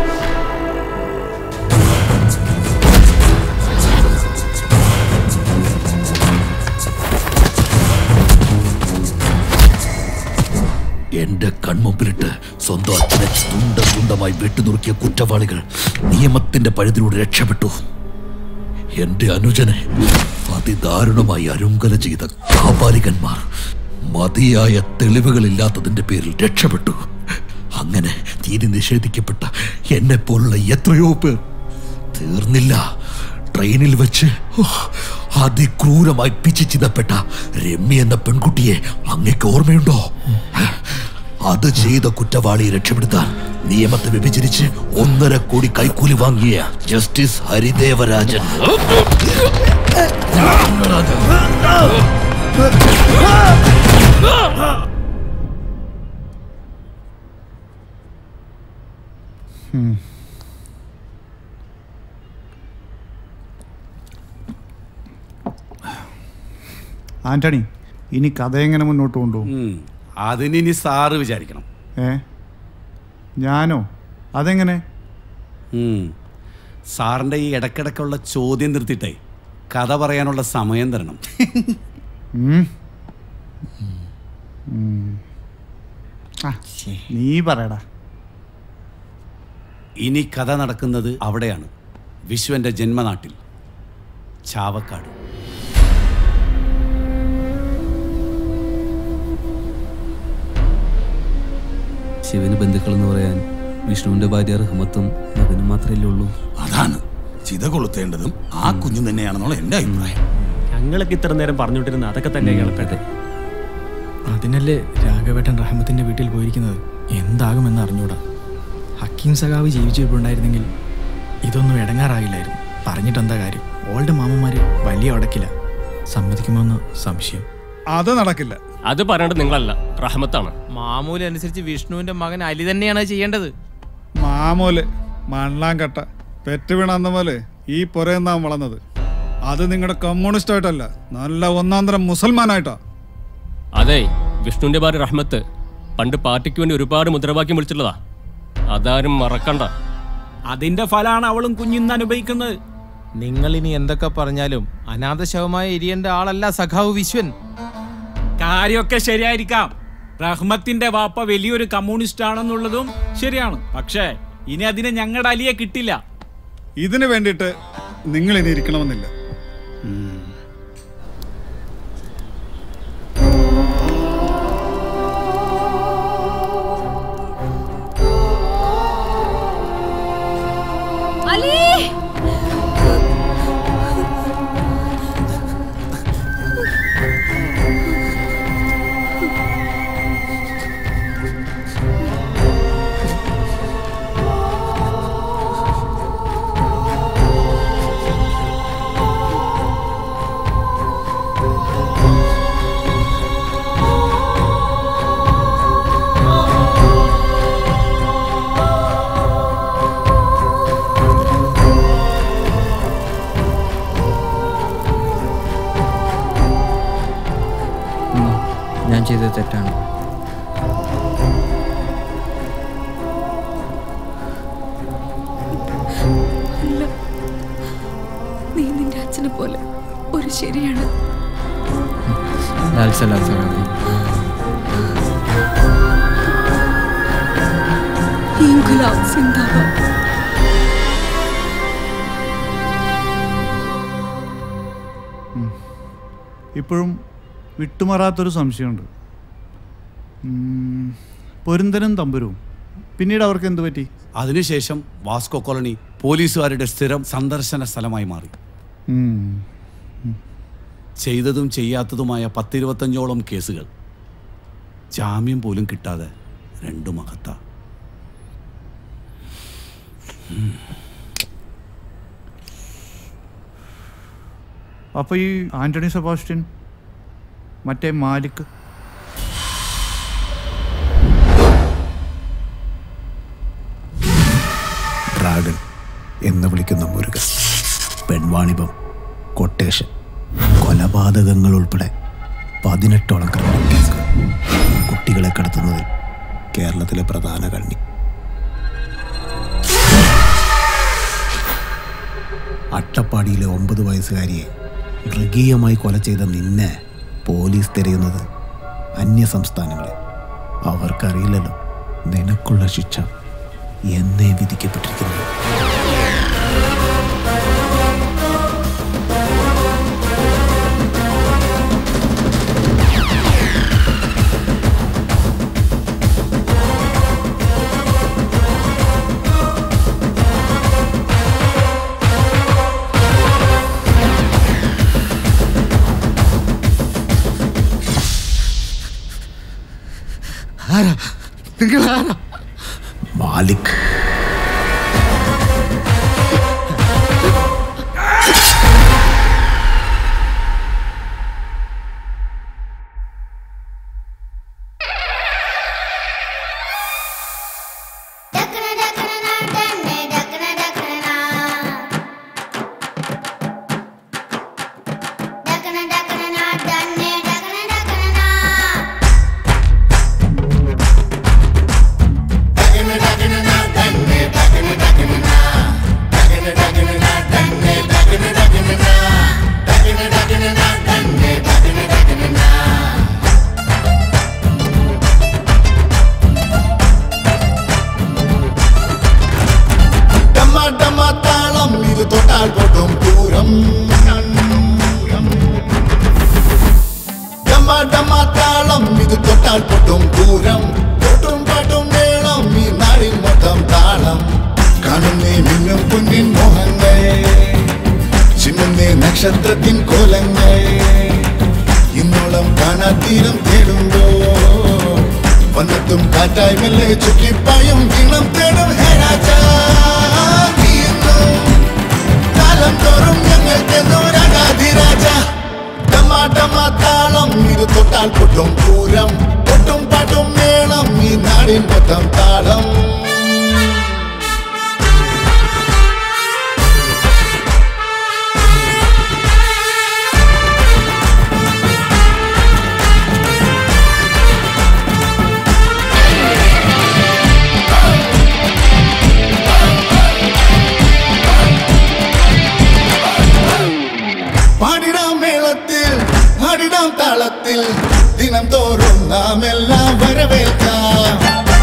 എന്റെ കൺമുമ്പിലിട്ട് സ്വന്തം അച്ഛനെ തുണ്ട തുണ്ടമായി വെട്ടിനുറുക്കിയ കുറ്റവാളികൾ നിയമത്തിന്റെ പഴുതിലൂടെ രക്ഷപ്പെട്ടു എന്റെ അനുജനെ അതിദാരുണമായി അരുങ്കല ചെയ്ത കാപാലികന്മാർ മതിയായ തെളിവുകളില്ലാത്തതിന്റെ പേരിൽ രക്ഷപ്പെട്ടു അങ്ങനെ തീരെ നിഷേധിക്കപ്പെട്ട എന്നെ പോലുള്ള എത്രയോ പേർ തീർന്നില്ല ട്രെയിനിൽ വെച്ച് ഓ, അതിക്രൂരമായി പിച്ചു ചിതപ്പെട്ട രമ്യ എന്ന പെൺകുട്ടിയെ അങ്ങക്ക് ഓർമ്മയുണ്ടോ അത് ചെയ്ത കുറ്റവാളിയെ രക്ഷപ്പെടുത്താൻ നിയമത്തെ വിഭജിച്ച് ഒന്നര കോടി കൈക്കൂലി വാങ്ങിയ ജസ്റ്റിസ് ഹരിദേവരാജൻ ഉം. ആന്റണി ഇനി കഥ എങ്ങനെ മുന്നോട്ട് കൊണ്ടുപോകും അതിനി സാറ് വിചാരിക്കണം ഏ ഞാനോ അതെങ്ങനെ ഉം. സാറിന്റെ ഈ ഇടക്കിടക്കുള്ള ചോദ്യം നിർത്തിയിട്ടേ കഥ പറയാനുള്ള സമയം തരണം ഉം. ഉം. ആ, നീ പറയടാ ഇനി കഥ നടക്കുന്നത് അവിടെയാണ് വിശ്വന്റെ ജന്മനാട്ടിൽ ചാവക്കാട് ശിവന് ബന്ധുക്കൾ എന്ന് പറയാൻ വിഷ്ണുവിന്റെ ഭാര്യ റഹ്മത്തും മകനും മാത്രമല്ലേ ഉള്ളൂ അതാണ് ചിത കൊളുത്തേണ്ടതും ആ കുഞ്ഞു തന്നെയാണെന്നുള്ള എന്റെ അഭിപ്രായം ഞങ്ങളൊക്കെ ഇത്ര നേരം പറഞ്ഞുകൊണ്ടിരുന്ന അതൊക്കെ തന്നെ കേൾപ്പട്ടെ അതിനല്ലേ രാഘവേട്ടൻ റഹ്മത്തിന്റെ വീട്ടിൽ പോയിരിക്കുന്നത് എന്താകുമെന്ന് അറിഞ്ഞൂടാ ഹക്കീം സഖാവ് ജീവിച്ചിരിപ്പുണ്ടായിരുന്നെങ്കിൽ ഇതൊന്നും ഇടങ്ങാറാകില്ലായിരുന്നു പറഞ്ഞിട്ടെന്താ കാര്യം ഓൾഡ് മാമന്മാര് വലിയ ഉടക്കില്ല സമ്മതിക്കുമോന്ന് സംശയം അത് നടക്കില്ല അത് പറയേണ്ടത് നിങ്ങളല്ല റഹ്മത്താണ് മാമൂല് അനുസരിച്ച് വിഷ്ണുവിന്റെ മകൻ അലി തന്നെയാണ് അത് ചെയ്യേണ്ടത് മാമൂല് മണ്ണാങ്കട്ട പെറ്റ് വീണ അന്ന പോലെ ഈ പുറയെന്നാൻ വളർന്നത് അത് നിങ്ങളുടെ കമ്മ്യൂണിസ്റ്റ് ആയിട്ടല്ല നല്ല ഒന്നാന്തരം മുസൽമാനായിട്ടാ അതെ വിഷ്ണുവിന്റെ ഭാര്യ റഹ്മത്ത് പണ്ട് പാർട്ടിക്ക് വേണ്ടി ഒരുപാട് മുദ്രാവാക്യം വിളിച്ചിട്ടുള്ളതാ അതാരും മറക്കണ്ട അതിന്റെ ഫലമാണ് അവളും കുഞ്ഞിന്ന് അനുഭവിക്കുന്നത് നിങ്ങൾ ഇനി എന്തൊക്കെ പറഞ്ഞാലും അനാഥശവമായ എരിയേണ്ട ആളല്ല സഖാവ് വിശ്വൻ കാര്യമൊക്കെ ശരിയായിരിക്കാം റഹ്മത്തിന്റെ വാപ്പ വലിയൊരു കമ്മ്യൂണിസ്റ്റ് ആണെന്നുള്ളതും ശരിയാണ് പക്ഷേ ഇനി അതിന് ഞങ്ങളുടെ അലിയെ കിട്ടില്ല ഇതിനു വേണ്ടിയിട്ട് നിങ്ങൾ ഇനി ഇരിക്കണമെന്നില്ല അലി ഞാൻ ചെയ്തത് തെറ്റാണ് അല്ല നീ നിന്റെ അച്ഛനെ പോലെ ഒരു ശരിയാണ് ലാൽ സലാം സലാം ഇൻകുലാബ് സിന്ദാബാദ് ഇപ്പോഴും വിട്ടുമാറാത്തൊരു സംശയമുണ്ട് ഉം, പൊരുന്തനും തമ്പുരവും പിന്നീട് അവർക്ക് എന്ത് പറ്റി അതിനുശേഷം വാസ്കോ കോളനി പോലീസുകാരുടെ സ്ഥിരം സന്ദർശന സ്ഥലമായി മാറി ഉം. ചെയ്തതും ചെയ്യാത്തതുമായ പത്തിരുപത്തഞ്ചോളം കേസുകൾ ജാമ്യം പോലും കിട്ടാതെ രണ്ടു മഹത്ത അപ്പോൾ ഈ ആന്റണി സെബാസ്റ്റ്യൻ മറ്റേ മാലിക് ഡ്രാഗൺ എന്ന് വിളിക്കുന്ന മുരുകൻ പെൺവാണിഭം കൊട്ടേഷൻ കൊലപാതകങ്ങൾ ഉൾപ്പെടെ പതിനെട്ടോളം ക്രിമിനൽ കേസുകൾ കുട്ടികളെ കടത്തുന്നതിൽ കേരളത്തിലെ പ്രധാന കണ്ണി അട്ടപ്പാടിയിലെ ഒമ്പത് വയസ്സുകാരിയെ മൃഗീയമായി കൊല ചെയ്ത നിന്നെ പോലീസ് തിരയുന്നത് അന്യ സംസ്ഥാനങ്ങളിൽ അവർക്കറിയില്ലല്ലോ നിനക്കുള്ള ശിക്ഷ എന്നേ വിധിക്കപ്പെട്ടിരിക്കുന്നു ആരാ നിങ്ങൾ ആരാ മാലിക് ഡമ്മ ഡമ്മ താളം ഇത് തൊട്ടാൽ പൊട്ടും പൂരം ഡമ്മ ഡമ്മ താളം ഇത് തൊട്ടാൽ പൊട്ടും പൂരം പൊട്ടും പാട്ടും വേണം ഈ നാടിൻ മൊത്തം താളം കാണുന്നേ മിന്നും പൊന്നിൻ മോഹങ്ങൾ ചിന്നുന്നേ നക്ഷത്രത്തിൻ കോലങ്ങൾ ഇന്നോളം കാണാത്തീരം തേടുമ്പോ വന്നെത്തും കാറ്റായി മെല്ലെ ചുറ്റിപ്പായും വീണം തേടും ഹേ രാജാ നീ എന്നും കാലം തോറും ഞങ്ങൾക്കെന്നൊരാധിരാജ ഡമാ ഡമാ താളം ഇത് തൊട്ടാൽ പൊട്ടും പൂരം പൊട്ടും പാട്ടും വേണം ഈ നാടിൻ മൊത്തം താളം പാടിടാം മേളത്തിൽ പാടിടാം താളത്തിൽ ദിനം തോറും നാം എല്ലാം വരവേൽക്കാം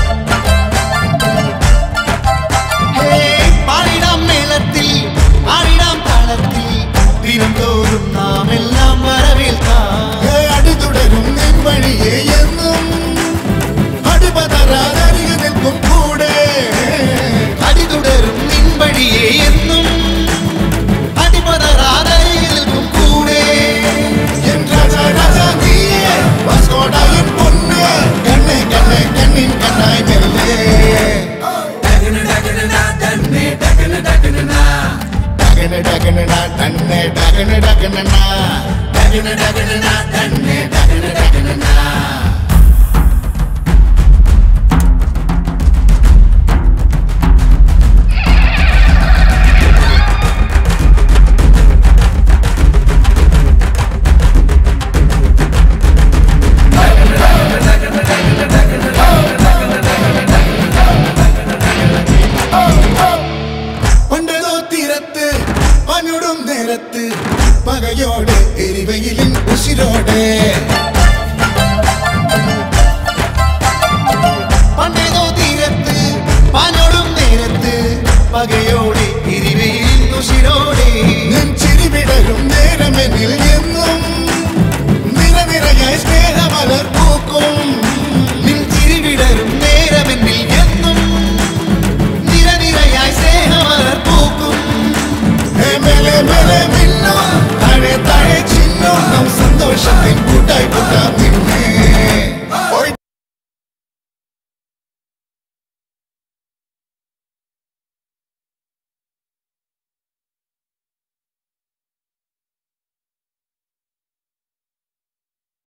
ഹേയ്, പാടിടാം മേളത്തിൽ പാടിടാം താളത്തിൽ ദിനം തോറും നാം എല്ലാം വരവേൽക്കാം ഹേയ്, അടി തുടരും നിൻ വഴിയെ എന്നും അടിപതറാതരികെ നിൽക്കും കൂടെ അടി തുടരും നിൻ വഴിയെ എന്നും അടിപതറാതരികെ നിൽക്കും കൂടെ എൻ രാജാ രാജാ നീയേ വാസ്കോടായൻ പൊന്ന് കണ്ണേ കണ്ണേ കണ്ണിൻ കണ്ണായി മെല്ലെ ഡഗന ഡഗന തന്നെ ഡഗന ഡഗന ഡഗന ഡഗന തന്നെ ഡഗന ഡഗന പണ്ടതോ തീരത്ത് പഞ്ഞുടും നേരത്ത് പകയോടെ എരിവയിലിൻ ഉശിരോടെ പണ്ടേതോ തീരത്ത് പഞ്ഞുടും നേരത്ത് പകയോടെ എരിവയിലിൻ ഉശിരോടെ നെഞ്ചിരി വിടരും നേരമെന്നിൽ എന്നും നിറനിറയായി സ്നേഹമലർ പൂക്കും നെഞ്ചിരി വിടരും നേരമെന്നിൽ എന്നും നിരനിരയായി സ്നേഹമലർ പൂക്കും ഹേ മേലെ മേലെ മിന്നും താഴെ താഴെ ചിന്നും നാം സന്തോഷത്തിൻ